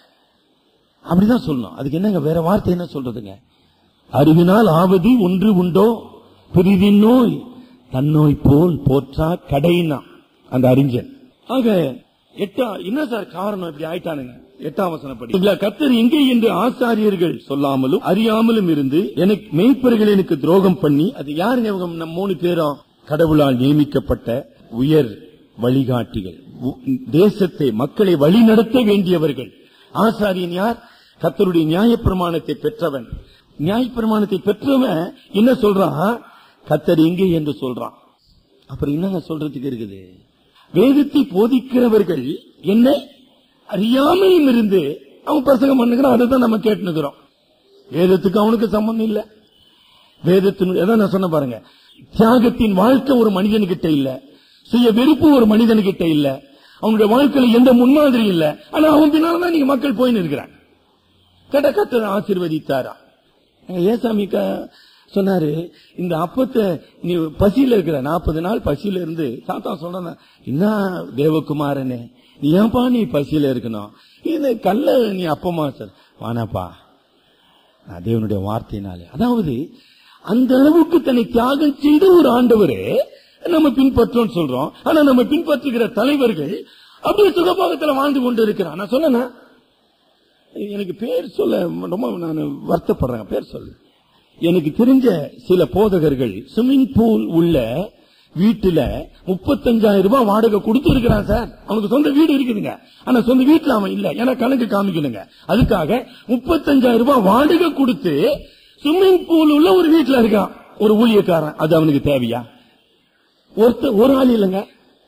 அப்படிதான் சொல்லணும் அதுக்கு என்னங்க வேற வார்த்தை என்ன சொல்றதுங்க அறிவினால் ஆவது ஒன்று உண்டோ பிரிதின் நோய் தன்னோய் போல் போற்றா கடைனா அந்த அறிஞன் ஆக எட்டா என்ன சார் காரணம் இப்படி ஆயிட்டானுங்க எட்டாம் வசனப்படி இதுல கத்தர் எங்கே என்று ஆசாரியர்கள் சொல்லாமலும் அறியாமலும் இருந்து எனக்கு மெய்ப்பர்கள் எனக்கு துரோகம் பண்ணி அது யாருங்க இவங்க நம்ம மூணு பேரும் கடவுளால் நியமிக்கப்பட்ட உயர் வழிகாட்டிகள் உ- தேசத்தை மக்களை வழிநடத்த வேண்டியவர்கள் ஆசாரியன் யார் கத்தருடைய நியாயப்பிரமாணத்தை பெற்றவன் நியாயப்பிரமாணத்தை பெற்றவன் என்ன சொல்றான் கத்தர் எங்கே என்று சொல்றான் அப்புறம் என்னங்க சொல்றதுக்கு இருக்குது வேதத்தை போதிக்கிறவர்கள் என்ன அறியாமையும் இருந்து அவன் பிரசங்கம் பண்ணுகிறான் அதை தான் நம்ம கேட்டுக்கிறோம் வேதத்துக்கு அவனுக்கு சம்பந்தம் இல்ல வேதத்தின் எதை நான் சொன்ன பாருங்க தியாகத்தின் வாழ்க்கை ஒரு மனிதனுக்கிட்ட இல்ல சுய வெறுப்பு ஒரு மனிதனுக்கிட்ட இல்ல அவனுடைய வாழ்க்கையில எந்த முன்மாதிரி இல்ல ஆனா அவன் பின்னால்தான் நீங்க மக்கள் போயின்னு இருக்கிறாங்க கேட்ட கத்தர் ஆசீர்வதித்தாரா எங்க ஏசாமி க- சொன்னாரு இந்த அப்பத்தை நீ பசியில இருக்கிற நாற்பது நாள் பசியில இருந்து தாத்தா சொன்ன என்ன தேவகுமாரனே நீ ஏன்பா நீ பசியில இருக்கணும் இது கல்ல நீ அப்பமா சார் வானாப்பா நான் தேவனுடைய வார்த்தையினாலே அதாவது அந்த அளவுக்கு தன்னை தியாகம் செய்த ஒரு ஆண்டவரே நம்ம பின்பற்றோம் சொல்றோம் ஆனா நம்ம பின்பற்றுகிற தலைவர்கள் அப்படியே சுகபோகத்துல வாழ்ந்து கொண்டு இருக்கிறான் நான் சொன்னா எனக்கு பேர் சொல்ல ரொம்ப நான் வருத்தப்படுறேன் பேர் சொல்ல எனக்கு தெரிஞ்ச சில போதகர்கள் ஸ்விம்மிங் பூல் உள்ள வீட்டுல முப்பத்தஞ்சாயிரம் ரூபாய் வாடகை கொடுத்து இருக்கிறான் சார் அவனுக்கு சொந்த வீடு இருக்குதுங்க ஆனா சொந்த வீட்டுல அவன் இல்ல ஏன்னா கணக்கு காமிக்கணுங்க அதுக்காக முப்பத்தஞ்சாயிரம் ரூபாய் வாடகை கொடுத்து ஸ்விம்மிங் பூல் உள்ள ஒரு வீட்டுல இருக்கான் ஒரு ஊழியக்காரன் அது அவனுக்கு தேவையா ஒருத்தர் ஒரு ஆள் இல்லைங்க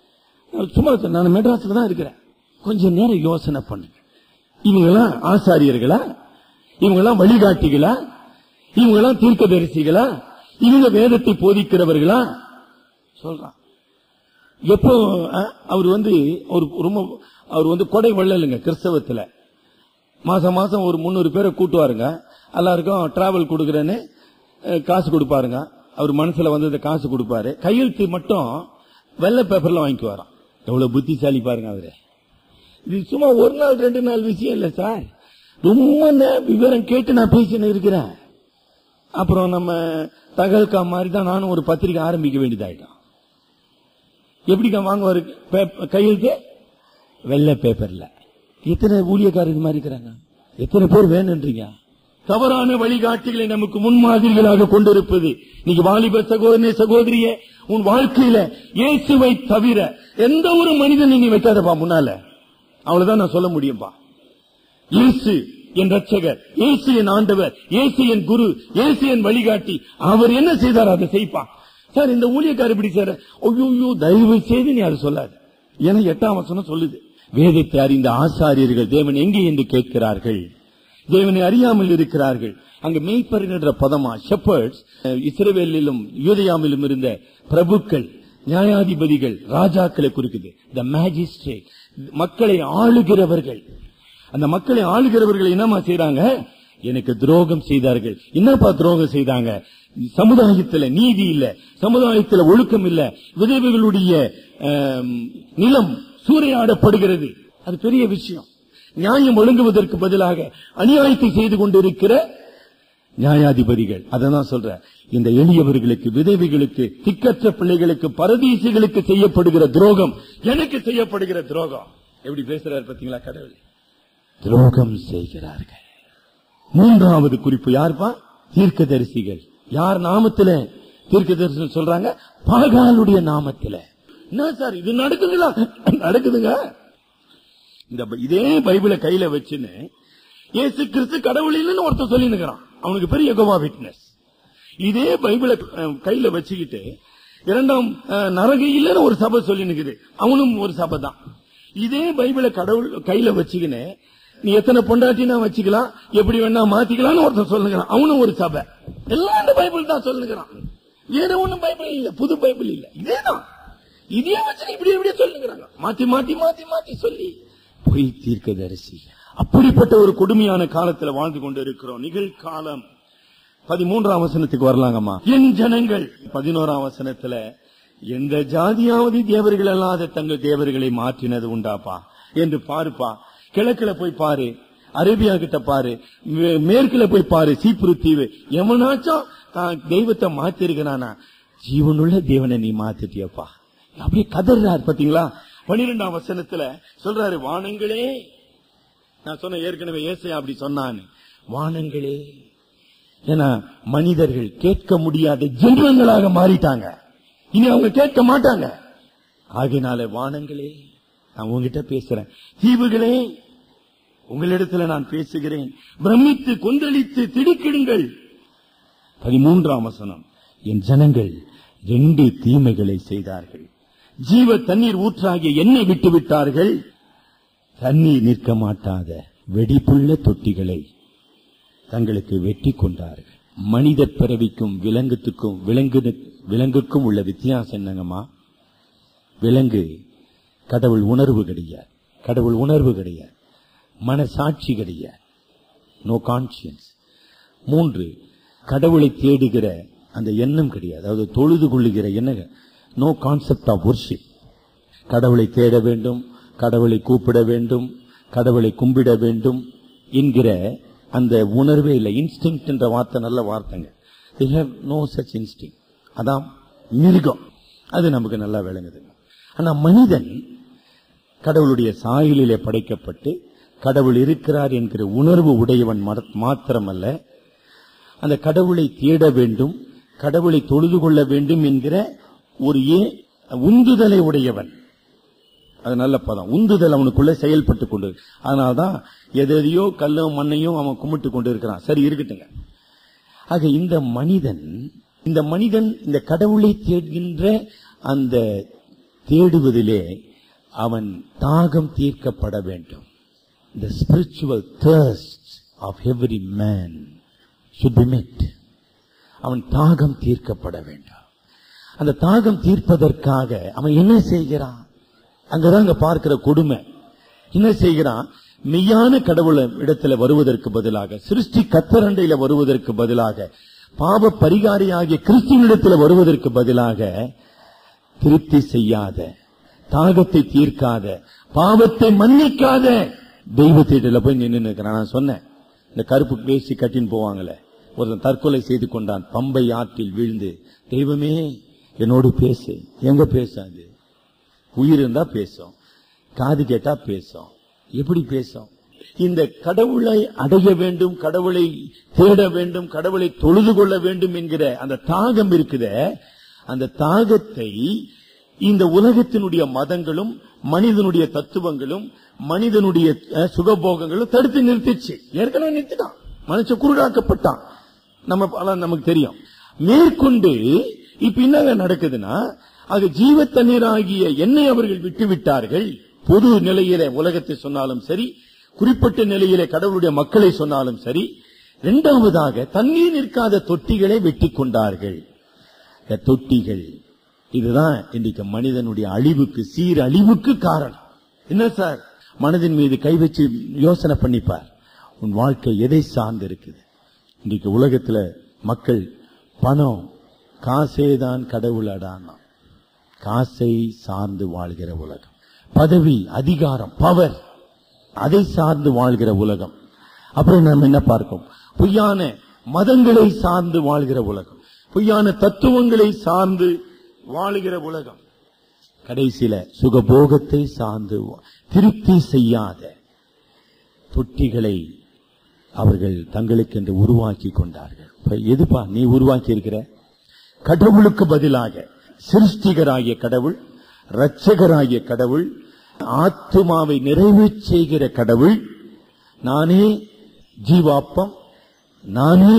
சும்மா சொ- நான் மெட்ராஸ்ல தான் இருக்கிறேன் கொஞ்சம் நேரம் யோசனை பண்ணுங்க இவங்கெல்லாம் ஆசாரியர்களா இவங்கெல்லாம் வழிகாட்டிகளா இவங்கெல்லாம் தீர்க்கதரிசிகளா இவங்க வேதத்தை போதிக்கிறவர்களா சொல்றான் எப்போ அஹ், அவர் வந்து ஒரு ரொம்ப அவர் வந்து கொடை வள்ளலுங்க கிறிஸ்தவத்துல மாசம் மாசம் ஒரு முந்நூறு பேரை கூட்டுவாருங்க எல்லாருக்கும் டிராவல் கொடுக்குறேன்னு அஹ், காசு கொடுப்பாருங்க அவர் மனசுல வந்து இந்த காசு கொடுப்பாரு கையெழுத்து மட்டும் வெள்ளை பேப்பர்ல வாங்கிக்குவாராம் எவ்வளவு புத்திசாலி பாருங்க அவரு இது சும்மா ஒரு நாள் ரெண்டு நாள் விஷயம் இல்ல சார் ரொம்ப நே- விவரம் கேட்டு நான் பேசின்னு இருக்கிறேன் அப்புறம் நம்ம தகவல்கா மாதிரி தான் நானும் ஒரு பத்திரிக்கை ஆரம்பிக்க வேண்டியதாயிட்டோம் எப்படிக்கா வாங்குவாரு பேப்ப- கையெழுத்து வெள்ளை பேப்பர்ல எத்தனை ஊழியக்காரர் இது மாதிரி இருக்கிறாங்க எத்தனை பேர் வேணுன்றீங்க தவறான வழிகாட்டிகளை நமக்கு முன்மாதிரிகளாக கொண்டிருப்பது நீங்க வாலிப சகோதரனே சகோதரியே உன் வாழ்க்கையில இயேசுவை தவிர எந்த ஒரு மனிதனை நீ வைக்காதப்பா முன்னால அவ்வளவுதான் நான் சொல்ல முடியும்பா இயேசு என் ரட்சகர் இயேசு என் ஆண்டவர் இயேசு என் குரு இயேசு என் வழிகாட்டி அவர் என்ன செய்தார் அதை செய்ப்பா சார் இந்த ஊழியக்காரர் இப்படி சார் ஐயோ தயவு செய்து நீ அதை சொல்லாது ஏன்னா எட்டாம் வசனம் சொல்லுது வேதத்தை அறிந்த ஆசாரியர்கள் தேவன் எங்கே என்று கேட்கிறார்கள் தேவனை அறியாமல் இருக்கிறார்கள் அங்க மெய்ப்பருகின்ற பதமா ஷெப்பர்ட்ஸ் இஸ்ரவேலிலும் யூதயாமிலும் இருந்த பிரபுக்கள் நியாயாதிபதிகள் ராஜாக்களை குறிக்குது த மேஜிஸ்ட்ரேட் மக்களை ஆளுகிறவர்கள் அந்த மக்களை ஆளுகிறவர்கள் என்னமா செய்றாங்க எனக்கு துரோகம் செய்தார்கள் என்னப்பா துரோகம் செய்தாங்க சமுதாயத்துல நீதி இல்ல சமுதாயத்துல ஒழுக்கம் இல்ல விதவைகளுடைய ஆம், நிலம் சூறையாடப்படுகிறது அது பெரிய விஷயம் நியாயம் ஒழுங்குவதற்கு பதிலாக அநியாயத்தை செய்து கொண்டிருக்கிற நியாயாதிபதிகள் அதான் சொல்ற இந்த எளியவர்களுக்கு விதவைகளுக்கு திக்கற்ற பிள்ளைகளுக்கு பரதீசிகளுக்கு செய்யப்படுகிற துரோகம் எனக்கு செய்யப்படுகிற துரோகம் எப்படி பேசுறாரு பாத்தீங்களா கடவுள் துரோகம் செய்கிறார்கள் மூன்றாவது குறிப்பு யார்ப்பா தீர்க்கதரிசிகள் யார் நாமத்தில தீர்க்கதரிசி சொல்றாங்க பாகாலுடைய நாமத்தில என்ன சார் இது நடக்குதுங்களா நடக்குதுங்க இந்த ப- இதே பைபிளை கையில வச்சுன்னு இயேசு கிறிஸ்து கடவுள் இல்லைன்னு ஒருத்தன் சொல்லி நிக்கிறான் அவனுக்கு பெரிய கோவா விட்னஸ் இதே பைபிளை அஹ், கையில வச்சுக்கிட்டு இரண்டாம் அஹ், நரகம் இல்லைன்னு ஒரு சபை சொல்லி நிக்குது அவனும் ஒரு சபை தான் இதே பைபிளை கடவுள் கையில வச்சுக்கின்னு நீ எத்தனை பொண்டாட்டினா வச்சுக்கலாம் எப்படி வேணா மாத்திக்கலாம்னு ஒருத்தன் சொல்லுகிறான் அவனும் ஒரு சபை எல்லாம் இந்த பைபிள் தான் சொல்லுகிறான் வேற ஒண்ணும் பைபிள் இல்ல புது பைபிள் இல்ல இதேதான் இதே வச்சு இப்படி இப்படியே சொல்லுங்கிறாங்க மாத்தி மாத்தி மாத்தி மாத்தி சொல்லி பொய் தீர்க்கதரிசி அப்படிப்பட்ட ஒரு கொடுமையான காலத்துல வாழ்ந்து கொண்டு இருக்கிறோம் நிகழ்காலம் பதிமூன்றாம் வசனத்துக்கு வரலாங்கம்மா என் ஜனங்கள் பதினோராம் வசனத்துல எந்த ஜாதியாவது தேவர்கள் அல்லாத தங்கள் தேவர்களை மாற்றினது உண்டாப்பா என்று பாருப்பா கிழக்குல போய் பாரு அரேபியா கிட்ட பாரு மே- மேற்குல போய் பாரு சீப்ரு தீவு எவனாச்சும் தான் தெய்வத்தை மாத்திருக்கிறானா ஜீவனுள்ள தேவனை நீ மாத்திட்டியப்பா அப்படியே கதறார் பாத்தீங்களா பனிரெண்டாம் வசனத்துல சொல்றாரு வானங்களே நான் சொன்ன ஏற்கனவே ஏசையா அப்படி சொன்னான்னு வானங்களே ஏன்னா மனிதர்கள் கேட்க முடியாத ஜென்மங்களாக மாறிட்டாங்க இனி அவங்க கேட்க மாட்டாங்க ஆகையினால வானங்களே நான் உங்ககிட்ட பேசுறேன் தீவுகளே உங்களிடத்துல நான் பேசுகிறேன் பிரமித்து கொந்தளித்து திடுக்கிடுங்கள் பதிமூன்றாம் வசனம் என் ஜனங்கள் ரெண்டு தீமைகளை செய்தார்கள் ஜீவ தண்ணீர் ஊற்றாகிய எண்ணெய் விட்டு விட்டார்கள் தண்ணீர் நிற்க மாட்டாத வெடிப்புள்ள தொட்டிகளை தங்களுக்கு வெட்டி கொண்டார்கள் மனித பிறவிக்கும் விலங்குத்துக்கும் விலங்கு விலங்குக்கும் உள்ள வித்தியாசம் என்னங்கம்மா விலங்கு கடவுள் உணர்வு கிடையாது கடவுள் உணர்வு கிடையாது மனசாட்சி கிடையாது நோ கான்சியன்ஸ் மூன்று கடவுளை தேடுகிற அந்த எண்ணம் கிடையாது அதாவது தொழுது கொள்ளுகிற எண்ணம் நோ கான்செப்ட் ஆஃப் worship கடவுளை தேட வேண்டும் கடவுளை கூப்பிட வேண்டும் கடவுளை கும்பிட வேண்டும் என்கிற அந்த உணர்வே இல்லை இன்ஸ்டிங் என்ற வார்த்தை நல்ல வார்த்தைங்க they have no such instinct அதான் மிருகம் அது நமக்கு நல்லா விளங்குது ஆனா மனிதன் கடவுளுடைய சாயலிலே படைக்கப்பட்டு கடவுள் இருக்கிறார் என்கிற உணர்வு உடையவன் மட- மாத்திரமல்ல அந்த கடவுளை தேட வேண்டும் கடவுளை தொழுது கொள்ள வேண்டும் என்கிற ஒரு ஏ உந்துதலை உடையவன் அது நல்ல பதம் உந்துதல் அவனுக்குள்ள செயல்பட்டு கொண்டு அதனால்தான் எதையோ கல்லும் மண்ணையும் அவன் கும்பிட்டு கொண்டு இருக்கிறான் சரி இருக்கட்டுங்க ஆக இந்த மனிதன் இந்த மனிதன் இந்த கடவுளை தேடுகின்ற அந்த தேடுவதிலே அவன் தாகம் தீர்க்கப்பட வேண்டும் the spiritual thirst of every man should be met அவன் தாகம் தீர்க்கப்பட வேண்டும் அந்த தாகம் தீர்ப்பதற்காக அவன் என்ன செய்கிறான் அங்கதான் அங்க பார்க்கிற கொடுமை என்ன செய்கிறான் மெய்யான கடவுள இடத்துல வருவதற்கு பதிலாக சிருஷ்டி கத்தரண்டையில வருவதற்கு பதிலாக பாவ பரிகாரியாகிய கிறிஸ்துவனிடத்துல வருவதற்கு பதிலாக திருப்தி செய்யாத தாகத்தை தீர்க்காத பாவத்தை மன்னிக்காத தெய்வத்தீட்டில போய் நின்று நிற்கிறான் நான் சொன்னேன் இந்த கருப்பு பேசி கட்டின்னு போவாங்களே ஒருத்தன் தற்கொலை செய்து கொண்டான் பம்பை ஆற்றில் வீழ்ந்து தெய்வமே என்னோடு பேசு எங்க பேசாது உயிர் இருந்தா பேசும் காது கேட்டா பேசும் எப்படி பேசும் இந்த கடவுளை அடைய வேண்டும் கடவுளை தேட வேண்டும் கடவுளை தொழுது கொள்ள வேண்டும் என்கிற அந்த தாகம் இருக்குதே அந்த தாகத்தை இந்த உலகத்தினுடைய மதங்களும் மனிதனுடைய தத்துவங்களும் மனிதனுடைய அஹ், சுகபோகங்களும் தடுத்து நிறுத்திச்சு ஏற்கனவே நிறுத்திட்டான் மனுஷன் குருடாக்கப்பட்டான் நம்ம பல நமக்கு தெரியும் மேற்கொண்டு இப்ப என்ன நடக்குதுன்னா அது ஜீவ தண்ணீராகிய எண்ணெய் அவர்கள் விட்டு விட்டார்கள் பொது நிலையில உலகத்தை சொன்னாலும் சரி குறிப்பிட்ட நிலையில கடவுளுடைய மக்களை சொன்னாலும் சரி இரண்டாவதாக தண்ணீர் நிற்காத தொட்டிகளை வெட்டி கொண்டார்கள் இந்த தொட்டிகள் இதுதான் இன்றைக்கு மனிதனுடைய அழிவுக்கு சீர் அழிவுக்கு காரணம் என்ன சார் மனதின் மீது கை வச்சு யோசனை பண்ணிப்பார் உன் வாழ்க்கை எதை சார்ந்து இருக்குது இன்றைக்கு உலகத்துல மக்கள் பணம் காசேதான் கடவுளடானா காசை சார்ந்து வாழ்கிற உலகம் பதவி அதிகாரம் பவர் அதை சார்ந்து வாழ்கிற உலகம் அப்புறம் நம்ம என்ன பார்ப்போம் பொய்யான மதங்களை சார்ந்து வாழ்கிற உலகம் பொய்யான தத்துவங்களை சார்ந்து வாழுகிற உலகம் கடைசியில சுகபோகத்தை சார்ந்து வா- திருப்தி செய்யாத தொட்டிகளை அவர்கள் தங்களுக்கென்று உருவாக்கி கொண்டார்கள் இப்ப எதுப்பா நீ உருவாக்கி இருக்கிற கடவுளுக்கு பதிலாக சிருஷ்டிகராகிய கடவுள் இரட்சகராகிய கடவுள் ஆத்துமாவை நிறைவு செய்கிற கடவுள் நானே ஜீவாப்பம் நானே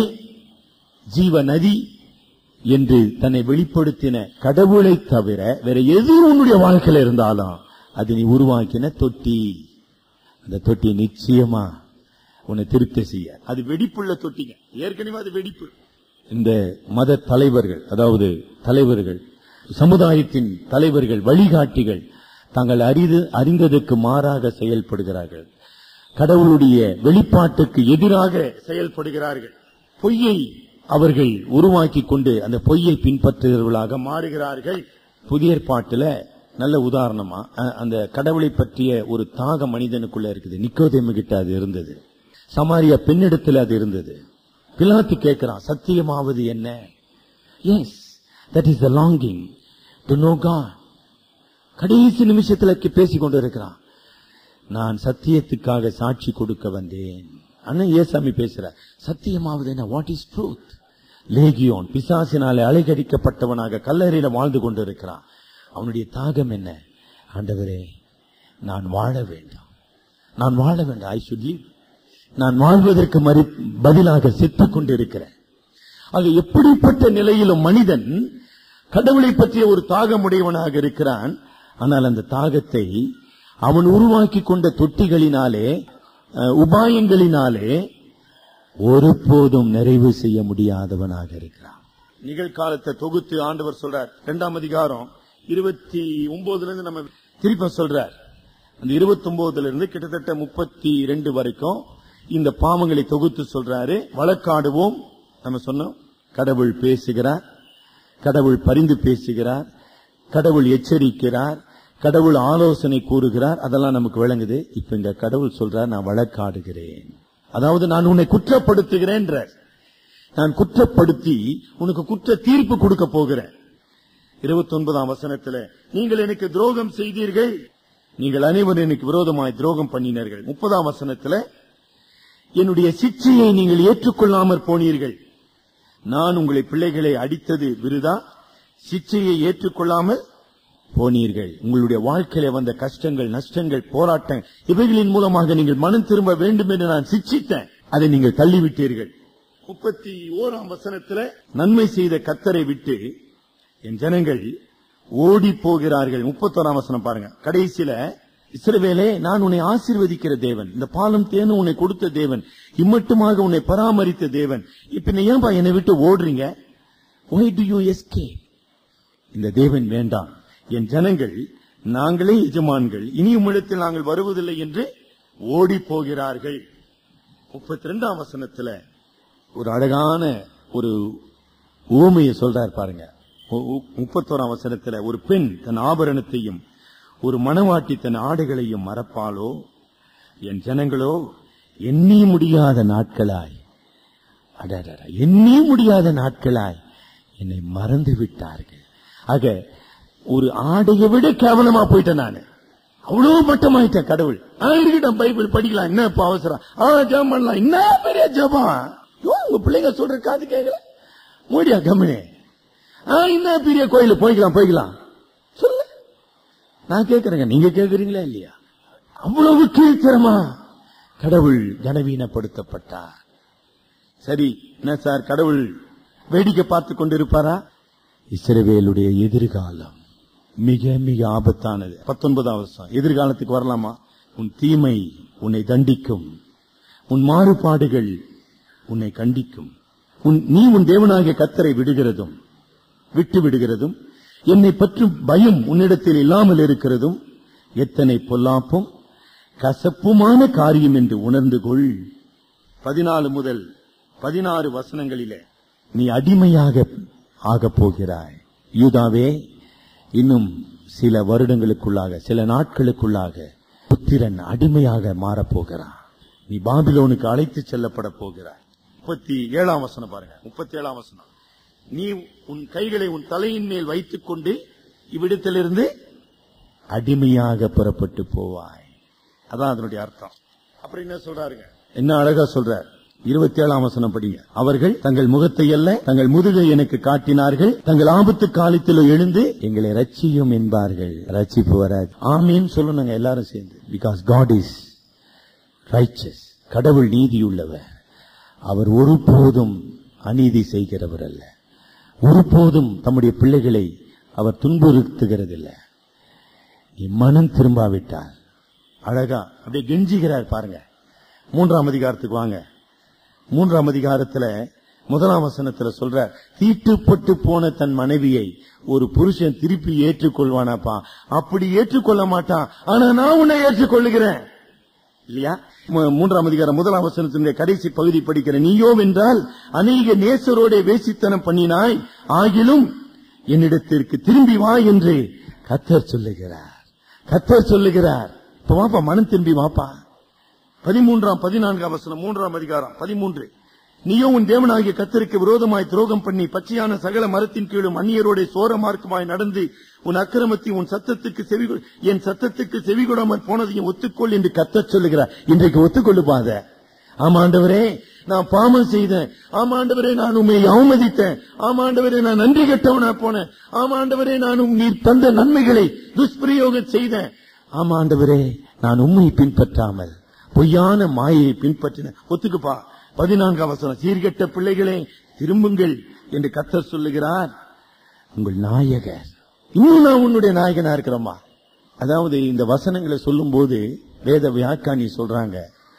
ஜீவ நதி என்று தன்னை வெளிப்படுத்தின கடவுளை தவிர வேற எது உன்னுடைய வாழ்க்கையில இருந்தாலும் அது நீ உருவாக்கின தொட்டி அந்த தொட்டி நிச்சயமா உன்னை திருப்தி செய்ய அது வெடிப்புள்ள தொட்டிங்க ஏற்கனவே அது வெடிப்பு இந்த மத தலைவர்கள் அதாவது தலைவர்கள் சமுதாயத்தின் தலைவர்கள் வழிகாட்டிகள் தாங்கள் அறிது அறிந்ததுக்கு மாறாக செயல்படுகிறார்கள் கடவுளுடைய வெளிப்பாட்டுக்கு எதிராக செயல்படுகிறார்கள் பொய்யை அவர்கள் உருவாக்கி கொண்டு அந்த பொய்யை பின்பற்றுகிறவர்களாக மாறுகிறார்கள் புதிய ஏற்பாட்டுல நல்ல உதாரணமா அ- அந்த கடவுளை பற்றிய ஒரு தாக மனிதனுக்குள்ள இருக்குது நிக்கோதேமு கிட்ட அது இருந்தது சமாரியா பெண்ணிடத்தில் அது இருந்தது பிலாத்து கேட்கிறான் சத்தியமாவது என்ன yes that is the longing to know God கடைசி நிமிஷத்துல கி- பேசிக் கொண்டு இருக்கிறான் நான் சத்தியத்துக்காக சாட்சி கொடுக்க வந்தேன் அண்ணன் ஏசாமி பேசுற சத்தியமாவது என்ன வாட் இஸ் ட்ரூத் லேகியோன் பிசாசினாலே அலைகடிக்கப்பட்டவனாக கல்லறையில வாழ்ந்து கொண்டிருக்கிறான் அவனுடைய தாகம் என்ன ஆண்டவரே நான் வாழ வேண்டும் நான் வாழ வேண்டும் ஐ சுட் நான் வாழ்வதற்கு மறு பதிலாக செத்துக் கொண்டிருக்கிறேன் ஆக எப்படிப்பட்ட நிலையிலும் மனிதன் கடவுளை பற்றிய ஒரு தாகமுடையவனாக இருக்கிறான் ஆனால் அந்த தாகத்தை அவன் உருவாக்கி கொண்ட தொட்டிகளினாலே அஹ், உபாயங்களினாலே ஒருபோதும் நிறைவு செய்ய முடியாதவனாக இருக்கிறான் நிகழ்காலத்தை தொகுத்து ஆண்டவர் சொல்றார் இரண்டாம் அதிகாரம் இருபத்தி ஒன்பதுல இருந்து நம்ம திருப்ப சொல்றார் அந்த இருபத்தி ஒன்பதுல இருந்து கிட்டத்தட்ட முப்பத்தி ரெண்டு வரைக்கும் இந்த பாவங்களை தொகுத்து சொல்றாரு வழக்காடுவோம் நம்ம சொன்னோம் கடவுள் பேசுகிறார் கடவுள் பரிந்து பேசுகிறார் கடவுள் எச்சரிக்கிறார் கடவுள் ஆலோசனை கூறுகிறார் அதெல்லாம் நமக்கு விளங்குது இப்ப இந்த கடவுள் சொல்றார் நான் வழக்காடுகிறேன் அதாவது நான் உன்னை குற்றப்படுத்துகிறேன் நான் குற்றப்படுத்தி உனக்கு குற்ற தீர்ப்பு கொடுக்க போகிறேன் இருபத்தி ஒன்பதாம் வசனத்துல நீங்கள் எனக்கு துரோகம் செய்தீர்கள் நீங்கள் அனைவரும் எனக்கு விரோதமாய் துரோகம் பண்ணினீர்கள் முப்பதாம் வசனத்துல என்னுடைய சிக்ஷையை நீங்கள் ஏற்றுக்கொள்ளாமற் போனீர்கள் நான் உங்களை பிள்ளைகளை அடித்தது விருதா சிக்ஷையை ஏற்றுக்கொள்ளாமல் போனீர்கள் உங்களுடைய வாழ்க்கையில வந்த கஷ்டங்கள் நஷ்டங்கள் போராட்டம் இவைகளின் மூலமாக நீங்கள் மனம் திரும்ப வேண்டும் என்று நான் சிக்ஷித்தேன் அதை நீங்கள் தள்ளிவிட்டீர்கள் முப்பத்தி ஓராம் வசனத்துல நன்மை செய்த கத்தரை விட்டு என் ஜனங்கள் ஓடி போகிறார்கள் முப்பத்தோராம் வசனம் பாருங்க கடைசியில இஸ்ரவேலே நான் உன்னை ஆசீர்வதிக்கிற தேவன் இந்த பாலம் தேனும் உன்னை கொடுத்த தேவன் இம்மட்டுமாக உன்னை பராமரித்த தேவன் இப்ப நீ ஏன்பா என்னை விட்டு ஓடுறீங்க why do you escape இந்த தேவன் வேண்டாம் என் ஜனங்கள் நாங்களே எஜமான்கள் இனி உம்மிடத்தில் நாங்கள் வருவதில்லை என்று ஓடி போகிறார்கள் முப்பத்தி ரெண்டாம் வசனத்துல ஒரு அழகான ஒரு ஊமையை சொல்றார் பாருங்க மு- மு- முப்பத்தோராம் வசனத்துல ஒரு பெண் தன் ஆபரணத்தையும் ஒரு மணவாட்டி தன் ஆடைகளையும் மறப்பாளோ என் ஜனங்களோ எண்ணி முடியாத நாட்களாய் அடடட எண்ணி முடியாத நாட்களாய் என்னை மறந்து விட்டார்கள் ஆக ஒரு ஆடையை விட கேவலமா போயிட்டேன் நானு அவ்வளவு மட்டமாயிட்டேன் கடவுள் ஆ, இருக்கட்டும் பைபிள் படிக்கலாம் என்ன இப்ப அவசரம் ஆ ஜெபம் பண்ணலாம் என்ன பெரிய ஜெபம் ஐயோ, உங்க பிள்ளைங்க சொல்ற காது கேட்கல மூடியா கம்முனே ஆ என்ன பெரிய கோயில் போய்க்கலாம் போய்க்கலாம் சொல்லு நான் கேட்கறேங்க நீங்க கேட்கறீங்களா இல்லையா அவ்வளவு கீழ்த்தரமா கடவுள் கனவீனப்படுத்தப்பட்டார் சரி என்ன சார் கடவுள் வேடிக்கை பார்த்து கொண்டிருப்பாரா இஸ்ரவேலுடைய எதிர்காலம் மிக மிக ஆபத்தானது பத்தொன்பதாம் வருஷம் எதிர்காலத்துக்கு வரலாமா உன் தீமை உன்னை தண்டிக்கும் உன் மாறுபாடுகள் உன்னை கண்டிக்கும் உன் நீ உன் தேவனாகிய கத்தரை விடுகிறதும் விட்டு விடுகிறதும் என்னை பற்றும் பயம் உன்னிடத்தில் இல்லாமல் இருக்கிறதும் எத்தனை பொல்லாப்பும் கசப்புமான காரியம் என்று உணர்ந்து கொள் பதினாலு முதல் பதினாறு வசனங்களிலே நீ அடிமையாக ஆகப் போகிறாய் யூதாவே இன்னும் சில வருடங்களுக்குள்ளாக சில நாட்களுக்குள்ளாக புத்திரன் அடிமையாக மாறப்போகிறான் நீ பாபிலோனுக்கு அழைத்து செல்லப்பட போகிறாய் முப்பத்தி ஏழாம் வசனம் பாருங்க முப்பத்தி ஏழாம் வசனம் நீ உன் கைகளை உன் தலையின் மேல் வைத்துக் கொண்டு இவ்விடத்திலிருந்து அடிமையாக புறப்பட்டு போவாய் அதான் அதனுடைய அர்த்தம் அப்புறம் என்ன சொல்றாருங்க என்ன அழகா சொல்றார் இருபத்தி ஏழாம் வசனம் படிங்க அவர்கள் தங்கள் முகத்தை அல்ல தங்கள் முதுகை எனக்கு காட்டினார்கள் தங்கள் ஆபத்து காலத்தில் எழுந்து எங்களை ரட்சியும் என்பார்கள் ரட்சிப்பு வராது ஆமீன் சொல்லணுங்க எல்லாரும் சேர்ந்து பிகாஸ் காட் இஸ் ரைச்சஸ் கடவுள் நீதியுள்ளவர் அவர் ஒருபோதும் அநீதி செய்கிறவர் அல்ல ஒருபோதும் தம்முடைய பிள்ளைகளை அவர் துன்புறுத்துகிறதில்லை நீ மனம் திரும்பாவிட்டால் அழகா அப்படியே கெஞ்சுகிறார் பாருங்க மூன்றாம் அதிகாரத்துக்கு வாங்க மூன்றாம் அதிகாரத்துல முதலாம் வசனத்துல சொல்ற தீட்டுப்பட்டு போன தன் மனைவியை ஒரு புருஷன் திருப்பி ஏற்றுக்கொள்வானாப்பா அப்படி ஏற்றுக்கொள்ள மாட்டான் ஆனா நான் உன்னை ஏற்றுக்கொள்ளுகிறேன் இல்லையா மூ- மூன்றாம் அதிகாரம் முதலாம் வசனத்தினுடைய கடைசி பகுதி படிக்கிறேன் நீயோ வென்றால் அநேக நேசரோட வேசித்தனம் பண்ணினாய் ஆகிலும் என்னிடத்திற்கு திரும்பி வா என்று கத்தர் சொல்லுகிறார் கத்தர் சொல்லுகிறார் இப்ப வாப்பா மனம் திரும்பி வாப்பா பதிமூன்றாம் பதினான்காம் வசனம் மூன்றாம் அதிகாரம் பதிமூன்று நீயோ உன் தேவனாகிய கத்தருக்கு விரோதமாய் துரோகம் பண்ணி பச்சையான சகல மரத்தின் கீழும் அந்நியரோட சோர மார்க்கமாய் நடந்து உன் அக்கிரமத்தையும் உன் சத்தத்துக்கு செவி என் சத்தத்துக்கு செவிகொடாமல் போனதையும் ஒத்துக்கொள் என்று கத்தர் சொல்லுகிறார் இன்றைக்கு ஒத்துக்கொள்ளுப்பாத ஆமாண்டவரே நான் பாவம் செய்தேன் ஆமாண்டவரே நான் உண்மை அவமதித்தேன் ஆமாண்டவரே நான் நன்றி கெட்டவனா போனேன் ஆமாண்டவரே நான் உம் நீர் தந்த நன்மைகளை துஷ்பிரயோகம் செய்தேன் ஆமாண்டவரே நான் உண்மை பின்பற்றாமல் பொய்யான மாயையை பின்பற்றின ஒத்துக்குப்பா பதினான்காம் வசனம் சீர்கெட்ட பிள்ளைகளே திரும்புங்கள் என்று கத்தர் சொல்லுகிறார் உங்கள் நாயகர் இன்னும் நான் உன்னுடைய நாயகனா இருக்கிறோமா அதாவது இந்த வசனங்களை சொல்லும் போது வேத வியாக்காணி சொல்றாங்க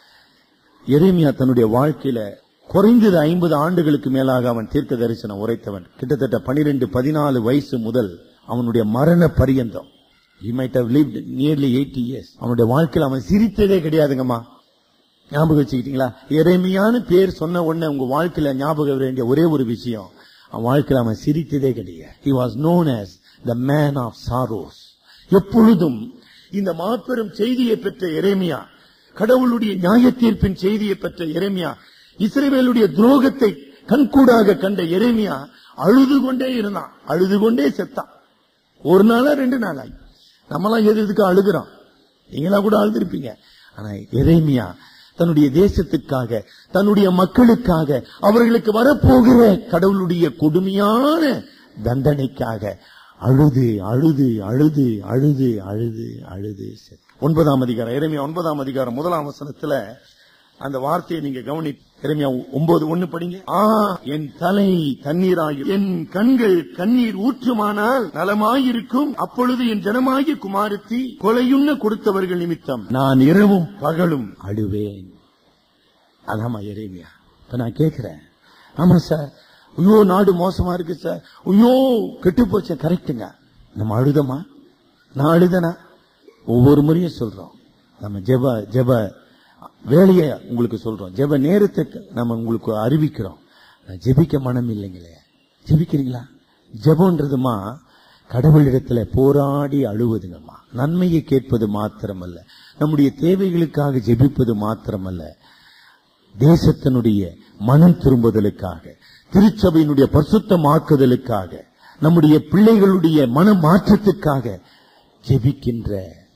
எரேமியா தன்னுடைய வாழ்க்கையில குறைந்தது ஐம்பது ஆண்டுகளுக்கு மேலாக அவன் தீர்க்க தரிசனம் உரைத்தவன் கிட்டத்தட்ட பனிரெண்டு பதினாலு வயசு முதல் அவனுடைய மரண பரியந்தம் he might have lived nearly 80 years அவனுடைய வாழ்க்கையில அவன் சிரித்ததே கிடையாதுங்கம்மா ஞாபகம் வச்சுக்கிட்டீங்களா எரேமியான்னு பேர் சொன்ன உடனே உங்க வாழ்க்கையில ஞாபகம் வர வேண்டிய ஒரே ஒரு விஷயம் அவன் வாழ்க்கையில அவன் சிரித்ததே கிடையாது he was known as the man of sorrows எப்பொழுதும் இந்த மாபெரும் செய்தியை பெற்ற எரேமியா கடவுளுடைய நியாய தீர்ப்பின் செய்தியை பெற்ற எரேமியா இஸ்ரேவேலுடைய துரோகத்தை கண்கூடாக கண்ட எரேமியா அழுது கொண்டே இருந்தான் அழுது கொண்டே செத்தான் ஒரு நாளா ரெண்டு நாளாய் நம்மளாம் எது எதுக்கு அழுகிறோம் நீங்களா கூட அழுதுருப்பீங்க ஆனா எரேமியா தன்னுடைய தேசத்துக்காக தன்னுடைய மக்களுக்காக அவர்களுக்கு வரப்போகிற கடவுளுடைய கொடுமையான தண்டனைக்காக அழுது அழுது அழுது அழுது அழுது அழுது செத்தான். ஒன்பதாம் அதிகாரம் எரேமியா ஒன்பதாம் அதிகாரம் முதலாம் வசனத்துல அந்த வார்த்தையை நீங்க கவனி எரேமியா ஒன்பது ஒண்ணு படிங்க ஆ என் தலை தண்ணீராயும் என் கண்கள் கண்ணீர் ஊற்றுமானால் நலமாயிருக்கும் அப்பொழுது என் ஜனமாகிய குமாரத்தி கொலையுண்ண கொடுத்தவர்கள் நிமித்தம் நான் இரவும் பகலும் அழுவேன் அதாமா எரேமியா இப்ப நான் கேக்குறேன் ஆமா சார் ஐயோ நாடு மோசமா இருக்கு சார் ஐயோ கெட்டு போச்சு கரெக்டுங்க நம்ம அழுதமா நான் அழுதனா ஒவ்வொரு முறையும் சொல்றோம் நம்ம ஜெப ஜெப வேலையை உங்களுக்கு சொல்றோம் ஜெப நேரத்தை நம்ம உங்களுக்கு அறிவிக்கிறோம் ஆனா ஜெபிக்க மனம் இல்லைங்களே ஜெபிக்கிறீங்களா ஜெபம்ன்றதுமா கடவுளிடத்துல போராடி அழுவதுங்கம்மா நன்மையை கேட்பது மாத்திரமல்ல நம்முடைய தேவைகளுக்காக ஜெபிப்பது மாத்திரமல்ல தேசத்தினுடைய மனம் திரும்புதலுக்காக திருச்சபையினுடைய பரிசுத்தமாக்குதலுக்காக நம்முடைய பிள்ளைகளுடைய மன மாற்றத்துக்காக ஜெபிக்கின்ற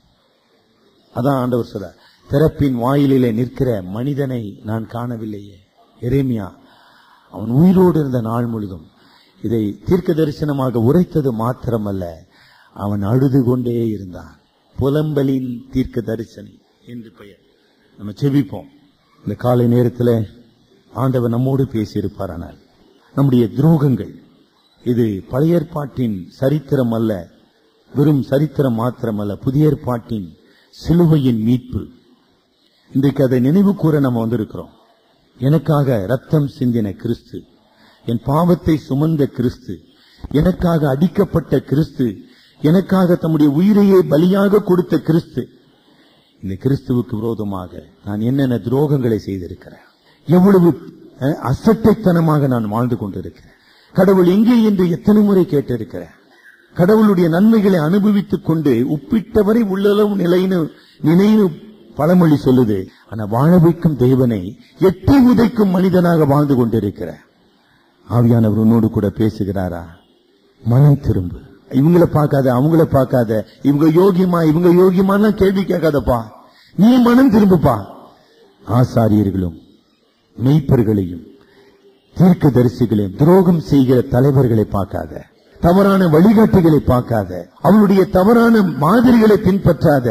அதான் ஆண்டவர் சொல்ற திறப்பின் வாயிலிலே நிற்கிற மனிதனை நான் காணவில்லையே எரேமியா அவன் உயிரோடு இருந்த நாள் முழுதும் இதை தீர்க்க தரிசனமாக உரைத்தது மாத்திரமல்ல அவன் அழுது கொண்டே இருந்தான் புலம்பலின் தீர்க்க தரிசனி என்று பெயர் நம்ம செபிப்போம் இந்த காலை நேரத்தில் ஆண்டவர் நம்மோடு பேசியிருப்பாரானால் நம்முடைய துரோகங்கள் இது பழைய ஏற்பாட்டின் சரித்திரம் அல்ல வெறும் சரித்திரம் மாத்திரமல்ல புதிய ஏற்பாட்டின் சிலுவையின் மீட்பு இன்றைக்கு அதை நினைவு கூற நம்ம வந்திருக்கிறோம் எனக்காக ரத்தம் சிந்தின கிறிஸ்து என் பாவத்தை சுமந்த கிறிஸ்து எனக்காக அடிக்கப்பட்ட கிறிஸ்து எனக்காக தம்முடைய உயிரையே பலியாக கொடுத்த கிறிஸ்து இந்த கிறிஸ்துவுக்கு விரோதமாக நான் என்னென்ன துரோகங்களை செய்திருக்கிறேன் எவ்வளவு அஹ், அசட்டைத்தனமாக நான் வாழ்ந்து கொண்டிருக்கிறேன் கடவுள் எங்கே என்று எத்தனை முறை கேட்டிருக்கிறேன் கடவுளுடைய நன்மைகளை அனுபவித்துக் கொண்டு உப்பிட்டவரை உள்ளளவு நிலைன்னு நினைவு பழமொழி சொல்லுது ஆனா வாழ வைக்கும் தேவனை எட்டி உதைக்கும் மனிதனாக வாழ்ந்து கொண்டிருக்கிறேன் ஆவியானவர் உன்னோடு கூட பேசுகிறாரா மனம் திரும்பு இவங்களை பார்க்காத அவங்கள பார்க்காத இவங்க யோகியமா இவங்க யோகியமான கேள்வி கேட்காதப்பா நீ மனம் திரும்புப்பா ஆசாரியர்களும் மெய்ப்பர்களையும் தீர்க்க தரிசிகளையும் துரோகம் செய்கிற தலைவர்களை பார்க்காத தவறான வழிகாட்டிகளை பார்க்காத அவளுடைய தவறான மாதிரிகளை பின்பற்றாத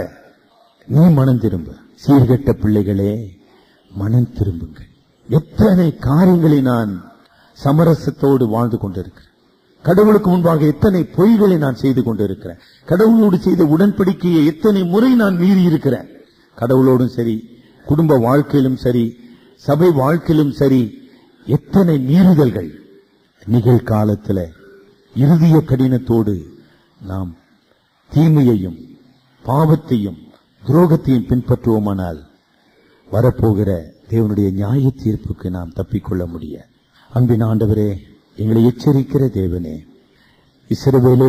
நீ மனம் திரும்பு சீர்கெட்ட பிள்ளைகளே மனம் திரும்புங்கள் எத்தனை காரியங்களை நான் சமரசத்தோடு வாழ்ந்து கொண்டிருக்கிறேன் கடவுளுக்கு முன்பாக எத்தனை பொய்களை நான் செய்து கொண்டிருக்கிறேன் கடவுளோடு செய்த உடன்படிக்கையை எத்தனை முறை நான் மீறி இருக்கிறேன் கடவுளோடும் சரி குடும்ப வாழ்க்கையிலும் சரி சபை வாழ்க்கையிலும் சரி எத்தனை மீறுதல்கள் நிகழ்காலத்தில் இறுதிய கடினத்தோடு நாம் தீமையையும் பாவத்தையும் துரோகத்தையும் பின்பற்றுவோமானால் வரப்போகிற தேவனுடைய நியாய தீர்ப்புக்கு நாம் தப்பிக்கொள்ள முடிய அன்பின் ஆண்டவரே எங்களை எச்சரிக்கிற தேவனே இஸ்ரவேலே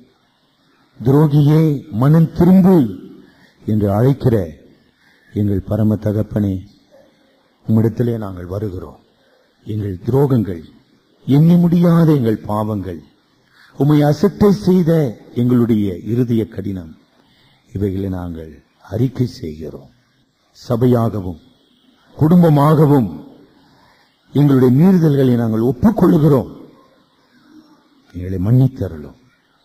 துரோகியே மனம் திரும்பு என்று அழைக்கிற எங்கள் பரம தகப்பனே உம்மிடத்திலே நாங்கள் வருகிறோம் எங்கள் துரோகங்கள் எண்ணி முடியாத எங்கள் பாவங்கள் உம்மை அசட்டை செய்த எங்களுடைய இருதய கடினம் இவைகளை நாங்கள் அறிக்கை செய்கிறோம் சபையாகவும் குடும்பமாகவும் எங்களுடைய மீறுதல்களை நாங்கள் ஒப்புக்கொள்ளுகிறோம் எங்களை மன்னித்தருளும்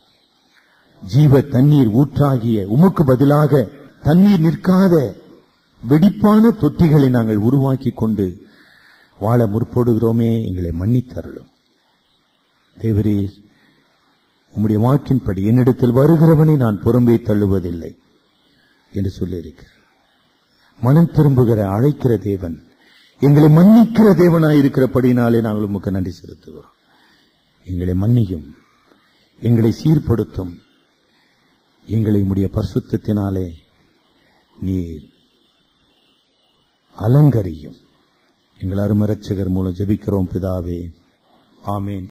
ஜீவ தண்ணீர் ஊற்றாகிய உமக்கு பதிலாக தண்ணீர் நிற்காத வெடிப்பான தொட்டிகளை நாங்கள் உருவாக்கி கொண்டு வாழ முற்படுகிறோமே எங்களை மன்னித்தருளும் தேவரே உம்முடைய வாக்கின்படி என்னிடத்தில் வருகிறவனை நான் புறம்பே தள்ளுவதில்லை என்று சொல்லியிருக்கிறார் மனம் திரும்புகிற அழைக்கிற தேவன் எங்களை மன்னிக்கிற தேவனாய் இருக்கிறபடினாலே நாங்கள் உமக்கு நன்றி செலுத்துகிறோம் எங்களை மன்னியும் எங்களை சீர்படுத்தும் எங்களை உம்முடைய பரிசுத்தத்தினாலே நீர் அலங்கரியும் எங்கள் அருமரட்சகர் மூலம் ஜெபிக்கிறோம் பிதாவே ஆமேன்